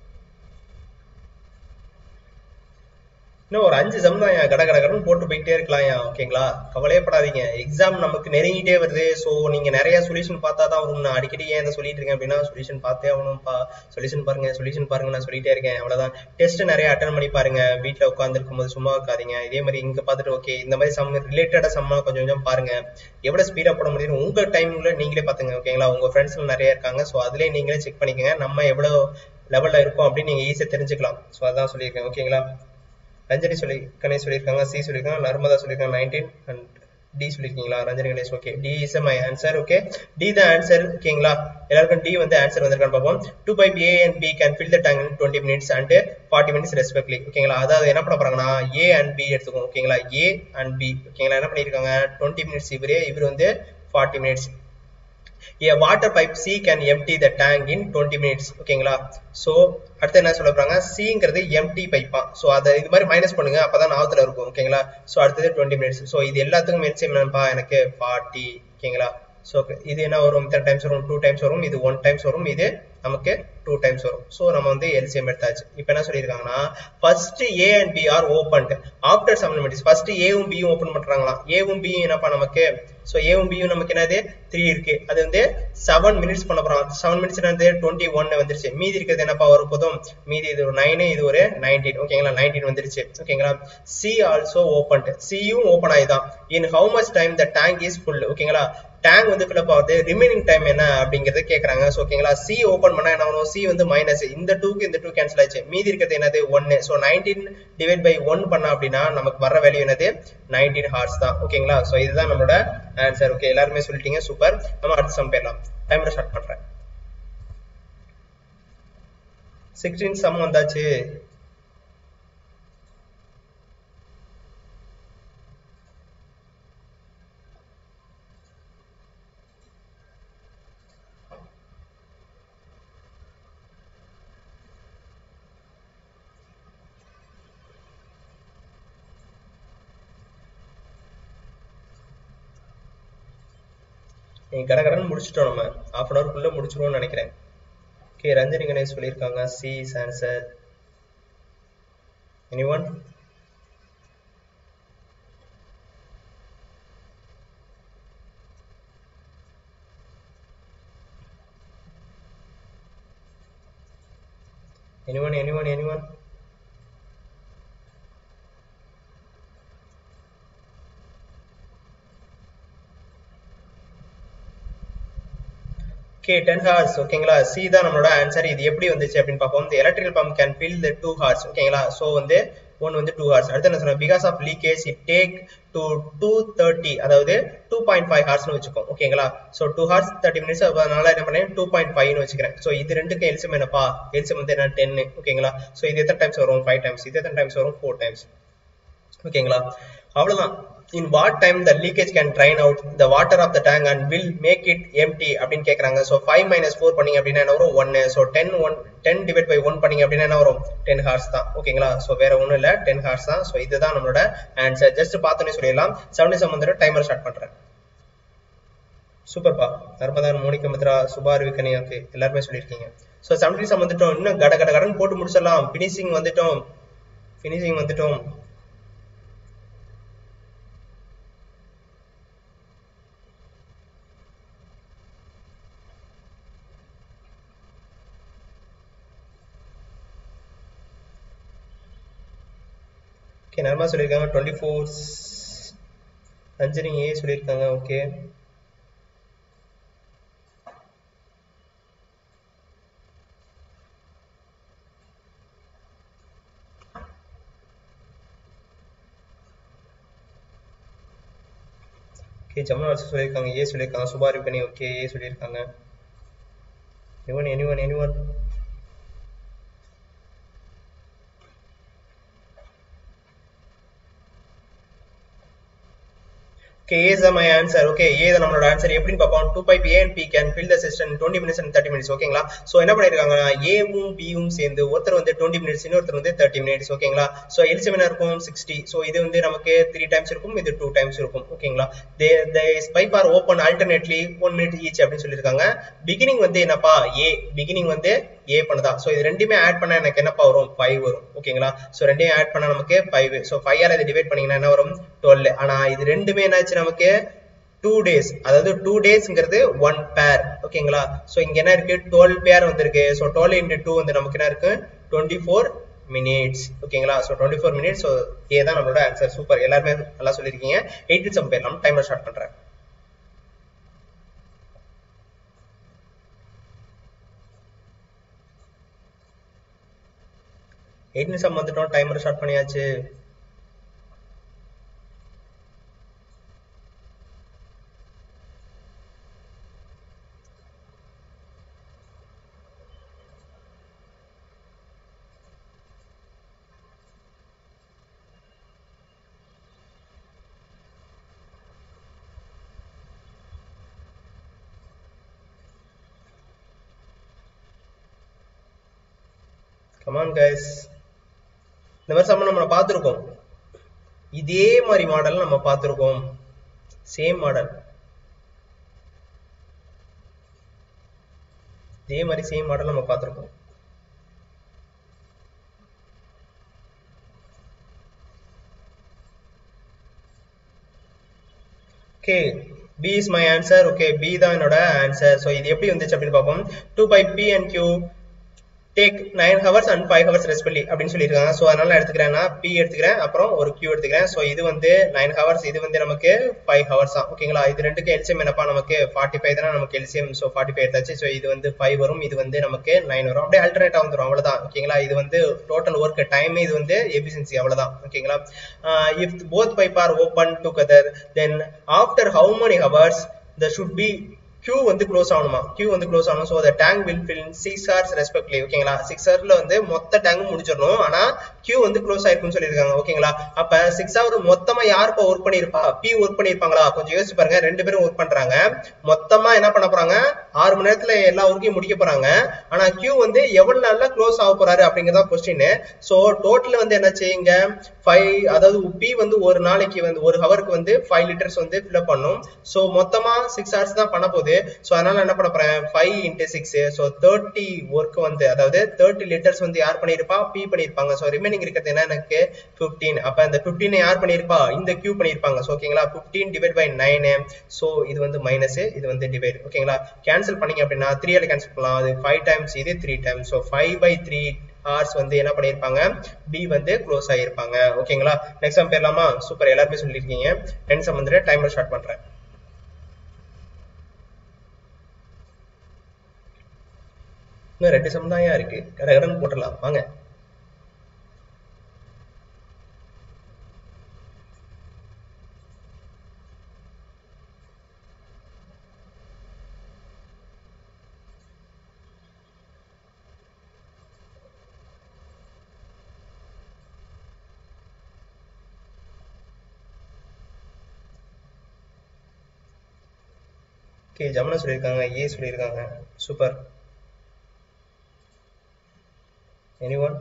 இன்னும் ஒரு அஞ்சு சம் தான் கட கட கடன் போட்டு போயிட்டே இருக்கலாம் ஓகேங்களா கவலையே படாதீங்க எக்ஸாம் நமக்கு நெருங்கிட்டே வருது ஸோ நீங்க நிறைய சொல்யூஷன் பார்த்தா தான் வரும் நான் அடிக்கடி ஏன் இதை சொல்லிட்டு இருக்கேன் அப்படின்னா சொல்யூஷன் பார்த்தே ஆகணும்ப்பா சொல்யூஷன் பாருங்க சொல்யூஷன் பாருங்க நான் சொல்லிட்டே இருக்கேன் அவ்வளவுதான் டெஸ்ட் நிறைய அட்டன் பண்ணி பாருங்க வீட்டில் உட்காந்து இருக்கும்போது சும்மா இருக்காதீங்க இதே மாதிரி இங்க பார்த்துட்டு ஓகே இந்த மாதிரி சம் ரிலேட்டடா சம்மா கொஞ்சம் கொஞ்சம் பாருங்க எவ்வளவு ஸ்பீடா போட முடியும் உங்க டைம்ல நீங்களே பாத்துங்க ஓகேங்களா உங்க ஃப்ரெண்ட்ஸ்ல நிறைய இருக்காங்க ஸோ அதுலயே நீங்களே செக் பண்ணிக்கோங்க நம்ம எவ்வளவு லெவல்ல இருக்கோம் அப்படின்னு நீங்க ஈஸியா தெரிஞ்சுக்கலாம் ஸோ அதான் சொல்லியிருக்கேன் ஓகேங்களா ரஞ்சனி சொல்லி கணேஷ் சொல்லியிருக்காங்க சி சொல்லியிருக்காங்க நர்மதா சொல்லியிருக்காங்க நைன்டீன் அண்ட் டி சொல்லியிருக்கீங்களா Ranjani Ganesh okay D is my answer okay D தான் ஆன்சர் ஓகேங்களா எல்லாருக்கும் டி வந்து ஆன்சர் வந்திருக்கான்னு பார்ப்போம் two pipe A and B can fill the tank in twenty minutes and forty minutes respectively ஓகேங்களா அதாவது என்ன பண்ண போறாங்கன்னா ஏ அண்ட் பி எடுத்துக்கோங்க ஓகேங்களா ஏ அண்ட் பி ஓகேங்களா என்ன பண்ணியிருக்காங்க டுவெண்ட்டி மினிட்ஸ் இவரே இவர் வந்து forty minutes a water pipe C can empty the tank in 20 minutes ஓகேங்களா சோ அடுத்து என்ன சொல்ல போறாங்க சிங்கிறது எம்டி பைப்பா சோ அதை இது மாதிரி மைனஸ் பண்ணுங்க அப்பதான் நாவத்துல இருக்கும் ஓகேங்களா சோ அடுத்தது 20 மினிட்ஸ் சோ இது எல்லாத்துக்கும் எல்சிஎம் என்னப்பா எனக்கு 40 ஓகேங்களா சோ இது என்ன வரும் இத்தனை டைம்ஸ் வரும் டூ டைம்ஸ் வரும் இது ஒன் டைம்ஸ் வரும் இது நமக்கு டூ டைம்ஸ் வரும் ஸோ நம்ம வந்து எல்சிஎம் எடுத்தாச்சு இப்போ என்ன சொல்லியிருக்காங்கன்னா first A and B are open after seven minutes first ஏவும் பியும் ஓப்பன் பண்றாங்களாம் ஏவும் பியும் என்னப்பா நமக்கு ஸோ ஏவும் பியும் நமக்கு என்னது த்ரீ இருக்கு அது வந்து செவன் மினிட்ஸ் பண்ண போறோம் செவன் மினிட்ஸ் என்னது டுவெண்ட்டி ஒன் வந்துருச்சு மீதி இருக்கிறது என்னப்பா வரும் போதும் மீதி இது ஒரு நைனு இது ஒரு நைன்டீன் ஓகேங்களா நைன்டீன் வந்துருச்சு ஓகேங்களா சி ஆல்சோ ஓப்பன் சியும் ஓப்பன் ஆயிதான் in how much time the tank is full ஓகேங்களா டேங்க் வந்து ஃபில்அப் ஆகுது ரிமைனிங் டைம் என்ன அப்படிங்கறத கேக்குறாங்க ஸோ ஓகேங்களா சி ஓப்பன் பண்ணா என்ன வரும் சி வந்து மைனஸ் இந்த டூக்கு இந்த டூ கேன்சல் ஆச்சு மீதி இருக்கிறது என்னது ஒன்னு so nineteen divide by one பண்ணா அப்படின்னா நமக்கு வர வேல்யூ என்னது நைன்டீன் ஹார்ஸ் தான் ஓகேங்களா ஸோ இதுதான் நம்மளோட ஆன்சர் ஓகே எல்லாருமே சொல்லிட்டீங்க சூப்பர் நம்ம அடுத்த சம் போயிடலாம் டைமரை ஸ்டார்ட் பண்றேன் சிக்ஸ்டீன் சம் வந்தாச்சு கடகடன்னு முடிச்சிட்டோம் நம்ம ஹாஃப் அன் ஹவர்க்குள்ள முடிச்சிருவோம்னு நினைக்கிறேன் ஓகே ரஞ்சனி கணேஷ் சொல்லியிருக்காங்க C is answer any one anyone anyone anyone okay ten hours ஓகேங்களா சி தான் நம்மளோட ஆன்சர் இது எப்படி வந்துச்சு அப்படின்னு பார்ப்போம் இந்த electrical pump can fill the two hours ஓகேங்களா ஸோ வந்து ஒன் வந்து டூ ஹார்ஸ் அடுத்து என்ன சொல்றேன் because of leakage it take to two thirty அதாவது டூ பாயிண்ட் ஃபைவ் ஹார்ஸ்னு வச்சுக்கோம் ஓகேங்களா so two hours thirty minutes அதனால என்ன பண்ணேன் டூ பாயிண்ட் ஃபைவ்னு வச்சுக்கிறேன் ஸோ இது ரெண்டுக்கு எல்சியம் என்னப்பா எல்சியம் வந்து என்ன டென்னு ஓகேங்களா ஸோ இது எத்தனை டைம்ஸ் வரும் ஃபைவ் டைம்ஸ் இது எத்தனை டைம்ஸ் வரும் ஃபோர் டைம்ஸ் ஓகேங்களா அவ்வளவுதான் in what time the leakage can drain out the water of the tank and will make it empty அப்படின்னு கேட்கறாங்க ஸோ ஃபைவ் மைனஸ் ஃபோர் பண்ணீங்க அப்படின்னா என்ன வரும் ஒன்னு so ten one ten divide by one பண்ணீங்க அப்படின்னா என்ன வரும் டென் ஹார்ஸ் தான் ஓகேங்களா ஸோ வேற ஒன்றும் இல்லை டென் ஹார்ஸ் தான் ஸோ இதுதான் நம்மளோட ஆன்சர் ஜஸ்ட் பார்த்தோன்னே சொல்லிடலாம் செவன்டி செவன் வந்துட்டு டைமர் ஸ்டார்ட் பண்றேன் சூப்பர்ப்பா நர்மதான் மோனிகா மித்ரா சுபா விக்கனி ஓகே எல்லாருமே சொல்லியிருக்கீங்க ஸோ செவன்டி செவன் வந்துட்டோம் இன்னும் கட கட கடன் போட்டு முடிச்சிடலாம் ஃபினிஷிங் வந்துட்டோம் ஃபினிஷிங் வந்துட்டோம் ஓகே நர்மா சொல்லியிருக்காங்க டுவெண்ட்டி ஃபோர் அஞ்சரிங் ஏ சொல்லியிருக்காங்க ஓகே ஓகே ஜமுனா ஆல்சோ சொல்லியிருக்காங்க ஏ சொல்லியிருக்காங்க சுபா ரிப்பனி ஓகே ஏ சொல்லியிருக்காங்க anyone anyone anyone Okay, A is my answer. Okay, A தான் நம்மளோட ஆன்சர் எப்படின்னு பார்ப்போம் two pipe A and B can fill the system twenty minutes and thirty minutes ஓகேங்களா so என்ன பண்ணிருக்காங்க ஏவும் பியும் சேர்ந்து ஒருத்தர் வந்து டுவெண்ட்டி மினிட்ஸ் இன்னொருத்தர் வந்து தேர்ட்டி மினிட்ஸ் ஓகேங்களா ஸோ எல்சிஎம் என்ன இருக்கும் சிக்ஸ்டி ஸோ இது வந்து நமக்கு த்ரீ டைம்ஸ் இருக்கும் இது டூ டைம்ஸ் இருக்கும் ஓகேங்களா they the pipe are open alternately one minute each அப்படின்னு சொல்லியிருக்காங்க பிகினிங் வந்து என்னப்பா ஏ பிகினிங் வந்து ஏ பண்ணுதா ஸோ இது ரெண்டுமே ஆட் பண்ணா எனக்கு என்னப்பா வரும் ஃபைவ் வரும் ஓகேங்களா ஸோ ரெண்டையும் ஆட் பண்ணா நமக்கு ஃபைவ் ஸோ ஃபைவ் ஆல இதை டிவைட் பண்ணீங்கன்னா என்ன வரும் டுவெல் ஆனா இது ரெண்டுமே என்னாச்சு நமக்கு டூ டேஸ் அதாவது டூ டேஸ்ங்கிறது ஒன் பேர் ஓகேங்களா ஸோ இங்க என்ன இருக்கு டுவெல் பேர் வந்திருக்கு ஸோ டுவெல் இன்டு டூ வந்து நமக்கு என்ன இருக்கு டுவெண்ட்டி ஃபோர் மினிட்ஸ் ஓகேங்களா so twenty four minutes so A தான் நம்மளோட ஆன்சர் சூப்பர் எல்லாருமே நல்லா சொல்லியிருக்கீங்க எயிட் சம் பேர் நம்ம டைமர் ஸ்டார்ட் பண்றேன் எயிட் நிமிஷம் வந்துட்டோம் டைமர் ஸ்டார்ட் பண்ணியாச்சு கமான் கைஸ் இந்த மாதிரி சம்ம நம்ம பார்த்துருக்கோம் இதே மாதிரி மாடல் நம்ம பார்த்துருக்கோம் சேம் மாடல் இதே மாதிரி சேம் மாடல் நம்ம பார்த்துருக்கோம் okay B is my answer okay B தான் என்னோட ஆன்சர் ஸோ இது எப்படி வந்துச்சு அப்படின்னு பார்ப்போம் two by P and Q take nine hours and five hours respectively அப்படின்னு சொல்லியிருக்காங்க ஸோ அதனால நான் எடுத்துக்கிறேன்னா பி எடுத்துக்கிறேன் அப்புறம் ஒரு கியூ எடுத்துக்கிறேன் ஸோ இது வந்து நைன் ஹவர்ஸ் இது வந்து நமக்கு ஃபைவ் ஹவர்ஸ் தான் ஓகேங்களா இது ரெண்டுக்கு எல்சிஎம் என்னப்பா நமக்கு ஃபார்ட்டி ஃபைவ் தானே நமக்கு எல்சிஎம் ஸோ ஃபார்ட்டி ஃபைவ் எடுத்தாச்சு ஸோ இது வந்து ஃபைவ் வரும் இது வந்து நமக்கு நைன் வரும் அப்படியே அல்டர்னேட்டாக வந்துடும் அவ்வளோதான் ஓகேங்களா இது வந்து டோட்டல் ஒர்க் டைம் இது வந்து எஃபிஷியன்சி அவ்வளோதான் ஓகேங்களா if both pipe are open together then after how many hours the should be Q வந்து க்ளோஸ் ஆகணுமா Q வந்து க்ளோஸ் ஆகணும் so tank will fill six hours respectively ஓகேங்களா சிக்ஸ் ஹவர்ல வந்து மொத்த டேங்கும் முடிச்சிடணும் ஆனா Q வந்து க்ளோஸ் ஆயிருக்குன்னு சொல்லியிருக்காங்க ஓகேங்களா அப்ப சிக்ஸ் ஹவர் மொத்தமா யாருப்பா ஒர்க் பண்ணிருப்பா P ஒர்க் பண்ணிருப்பாங்களா கொஞ்சம் யோசிச்சு பாருங்க ரெண்டு பேரும் ஒர்க் பண்றாங்க மொத்தமா என்ன பண்ண போறாங்க ஆறு மணி நேரத்துல எல்லா ஒர்க்கையும் முடிக்க போறாங்க ஆனா Q வந்து எவ்வளவு நாள்ல க்ளோஸ் ஆக போறாரு அப்படிங்கறதா கொஸ்டின் ஸோ டோட்டல் வந்து என்னாச்சு இங்க ஃபைவ் அதாவது பி வந்து ஒரு நாளைக்கு வந்து ஒரு ஹவருக்கு வந்து ஃபைவ் லிட்டர்ஸ் வந்து ஃபில்அப் பண்ணும் ஸோ மொத்தமா சிக்ஸ் ஹவர்ஸ் தான் பண்ண போகுது ஸோ அதனால என்ன பண்ண போறேன் five into six so thirty work வந்து அதாவது தேர்ட்டி லிட்டர்ஸ் வந்து யார் பண்ணியிருப்பா பி பண்ணியிருப்பாங்க ஸோ ரிமைனிங் இருக்கிறது என்ன எனக்கு ஃபிஃப்டீன் அப்போ அந்த ஃபிஃப்டீனை யார் பண்ணியிருப்பா இந்த கியூ பண்ணியிருப்பாங்க ஸோ ஓகேங்களா fifteen divide by nine so இது வந்து மைனஸ் இது வந்து டிவைட் ஓகேங்களா கேன்சல் பண்ணீங்க அப்படின்னா த்ரீயால கேன்சல் பண்ணலாம் அது ஃபைவ் டைம்ஸ் இது three times so five by three hours வந்து என்ன பண்ணியிருப்பாங்க பி வந்து க்ளோஸ் ஆகியிருப்பாங்க ஓகேங்களா நெக்ஸ்ட் சம் பேர்லாமா சூப்பர் எல்லாருமே சொல்லியிருக்கீங்க டென் சம் வந்துட்டு டைமர் ஸ்டார்ட் பண்றேன் இன்னும் ரெண்டு சம் தான் இருக்கு கடகடன் போட்டுடலாம் வாங்க ஓகே ஜமுனா சொல்லியிருக்காங்க ஏ சொல்லியிருக்காங்க super anyone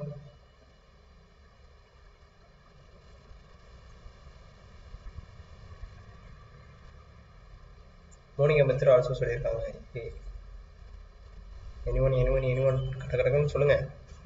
Monica Mitra also சொல்லியிருக்காங்க எனிவன் எனிவன் எனிவன் கட கடகன்னு சொல்லுங்க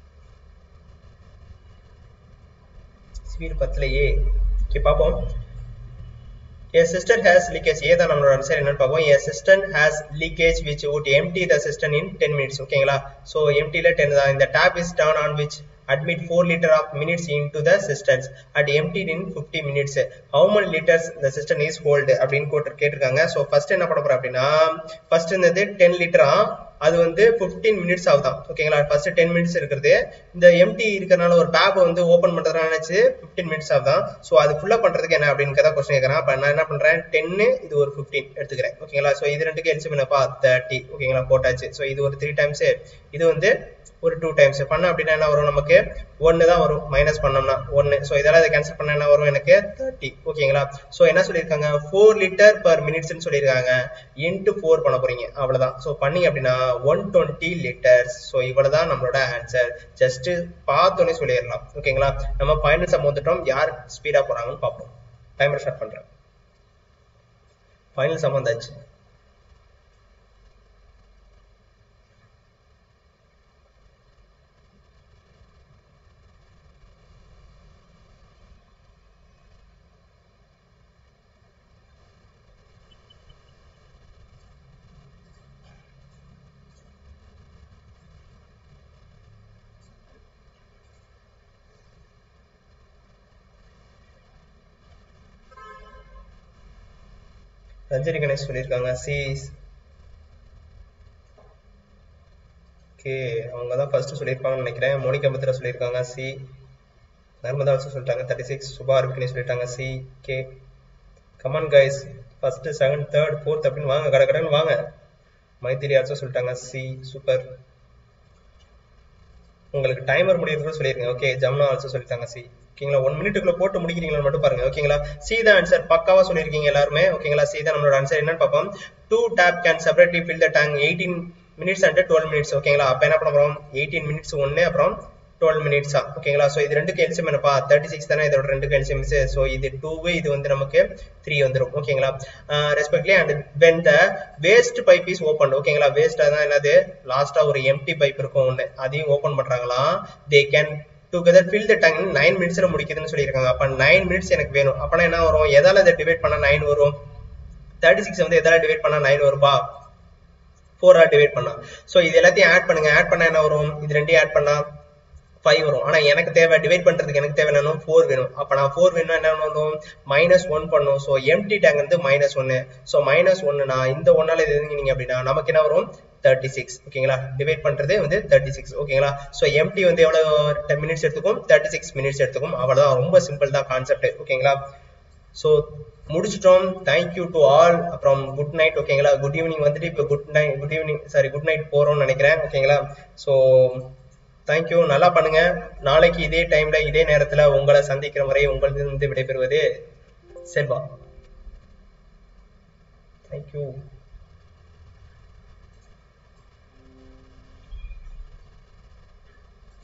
ஸ்பீட் பத்துலயே ஓகே பார்ப்போம் A cistern has leakage A தான் நம்மளோட ஆன்சர் என்னன்னு பார்ப்போம் A cistern has leakage which would empty the cistern in 10 minutes ஓகேங்களா ஸோ எம்டியில் டென் தான் இந்த tap is turn on which admit 4 liter of minutes into the cisterns at emptied in 50 minutes how many liters the cistern is hold அப்படின்னு போட்டு கேட்டிருக்காங்க so first என்ன பண்ண போறோம் அப்படின்னா ஃபர்ஸ்ட் இருந்தது டென் லிட்டரா அது வந்து 15 மினிட்ஸ் ஆகுதான் ஓகேங்களா ஃபர்ஸ்ட் டென் மினிட்ஸ் இருக்கிறது இந்த எம்டி இருக்கிறனால ஒரு டேப் வந்து ஓப்பன் பண்றதுனால நினைச்சு 15 மினிட்ஸ் ஆகுதான் ஸோ அது ஃபுல்லா பண்றதுக்கு என்ன அப்படின்னு கேட்டா கொஸ்டின் கேட்கறேன் அப்ப நான் என்ன பண்றேன் டென்னு இது ஒரு 15 எடுத்துக்கிறேன் ஓகேங்களா ஸோ இது ரெண்டுக்கு எல்சியம் என்னப்பா தேர்ட்டி ஓகேங்களா போட்டாச்சு ஸோ இது ஒரு த்ரீ டைம்ஸ் இது வந்து ஒரு டூ டைம்ஸ் பண்ண அப்படின்னா என்ன வரும் நமக்கு ஒன்னு தான் வரும் மைனஸ் பண்ணோம்னா ஒன்னு ஸோ இதெல்லாம் இதை கேன்சல் பண்ண என்ன வரும் எனக்கு தேர்ட்டி ஓகேங்களா ஸோ என்ன சொல்லியிருக்காங்க ஃபோர் லிட்டர் பர் மினிட்ஸ்னு சொல்லியிருக்காங்க இன்ட்டு ஃபோர் பண்ண போறீங்க அவ்வளவுதான் ஸோ பண்ணீங்க அப்படின்னா ஒன் டுவெண்ட்டி லிட்டர்ஸ் ஸோ இவ்வளவுதான் நம்மளோட ஆன்சர் ஜஸ்ட் பார்த்தோன்னே சொல்லிடலாம் ஓகேங்களா நம்ம ஃபைனல் சம் வந்துட்டோம் யார் ஸ்பீடா போறாங்கன்னு பார்ப்போம் டைமர் ஸ்டார்ட் பண்றேன் ஃபைனல் சம் வந்தாச்சு ரஞ்சனி கணேஷ் சொல்லியிருக்காங்க சி ஓகே அவங்க தான் ஃபர்ஸ்ட் சொல்லியிருப்பாங்கன்னு நினைக்கிறேன் மோனிகா பத்ரா சொல்லியிருக்காங்க சி நர்மதா ஆல்சோ சொல்லிட்டாங்க தேர்ட்டி சிக்ஸ் சுபா அருக்கினி சொல்லிட்டாங்க C okay come on guys first second third fourth அப்படின்னு வாங்க கடை கடைன்னு வாங்க மைத்திரி ஆல்சோ சொல்லிட்டாங்க சி சூப்பர் உங்களுக்கு டைமர் முடியறதுக்கு சொல்லிருங்க ஓகே ஜம்னா ஆல்சோ சொல்லிட்டாங்க சி ஓகேங்களா ஒன் மினிட்டுக்குள்ள போட்டு முடிக்கிறீங்களா மட்டும் பாருங்க ஓகேங்களா சி தான் ஆன்சர் பக்காவா சொல்லிருக்கீங்க எல்லாருமே ஓகேங்களா சி தான் நம்மளோட ஆன்சர் என்னன்னு பார்ப்போம் two tap can separately fill the tank eighteen minutes and twelve minutes ஓகேங்களா அப்ப என்ன பண்ண போறோம் எயிட்டீன் மினிட்ஸ் ஒன்னு அப்புறம் டுவெல் மினிட்ஸா ஓகேங்களா ஸோ இது ரெண்டுக்கு எல்சியம் என்னப்பா தேர்ட்டி சிக்ஸ் தானே இதோட ரெண்டுக்கு எல்சியம் ஸோ இது டூ இது வந்து நமக்கு த்ரீ வந்துடும் ஓகேங்களா respectively and when the waste pipe is open ஓகேங்களா வேஸ்ட் தான் என்னது லாஸ்டா ஒரு எம்டி பைப் இருக்கும் ஒன்று அதையும் ஓப்பன் பண்றாங்களா they can together fill the tank nine மினிட்ஸ்ல முடிக்குதுன்னு சொல்லியிருக்காங்க அப்ப நைன் மினிட்ஸ் எனக்கு வேணும் அப்பனா என்ன வரும் எதால இதை டிவைட் பண்ணா நைன் வரும் தேர்ட்டி சிக்ஸ் வந்து எதால டிவைட் பண்ணா நைன் வரும்பா ஃபோரா டிவைட் பண்ணா ஸோ இது எல்லாத்தையும் ஆட் பண்ணுங்க ஆட் பண்ணா என்ன வரும் இது ரெண்டையும் ஆட் பண்ணா ஃபைவ் வரும் ஆனா எனக்கு தேவை டிவைட் பண்றதுக்கு எனக்கு தேவை என்னன்னா ஃபோர் வேணும் அப்ப நான் ஃபோர் வேணும் என்ன வரும் மைனஸ் ஒன் பண்ணும் ஸோ எம்டி டேங்க் வந்து மைனஸ் ஒன்னு ஸோ மைனஸ் ஒன்னுனா இந்த ஒன்னால இது இருந்தீங்க அப்படின்னா நமக்கு என்ன வரும் தேர்ட்டி சிக்ஸ் ஓகேங்களா டிவைட் பண்றதே வந்து தேர்ட்டி சிக்ஸ் ஓகேங்களா ஸோ எம்டி வந்து எவ்வளவு டென் மினிட்ஸ் எடுத்துக்கும் தேர்ட்டி சிக்ஸ் மினிட்ஸ் எடுத்துக்கும் அவ்வளவுதான் ரொம்ப சிம்பிள் தான் கான்செப்ட் ஓகேங்களா ஸோ முடிச்சிட்டோம் தேங்க்யூ டு ஆல் அப்புறம் குட் நைட் ஓகேங்களா குட் ஈவினிங் வந்துட்டு இப்போ good night good evening sorry good night போறோம்னு நினைக்கிறேன் ஓகேங்களா ஸோ தேங்க்யூ நல்லா பண்ணுங்க நாளைக்கு இதே டைம்ல இதே நேரத்துல உங்களை சந்திக்கிற முறை உங்களிடம் விடைபெறுவது செல்வா தேங்க்யூ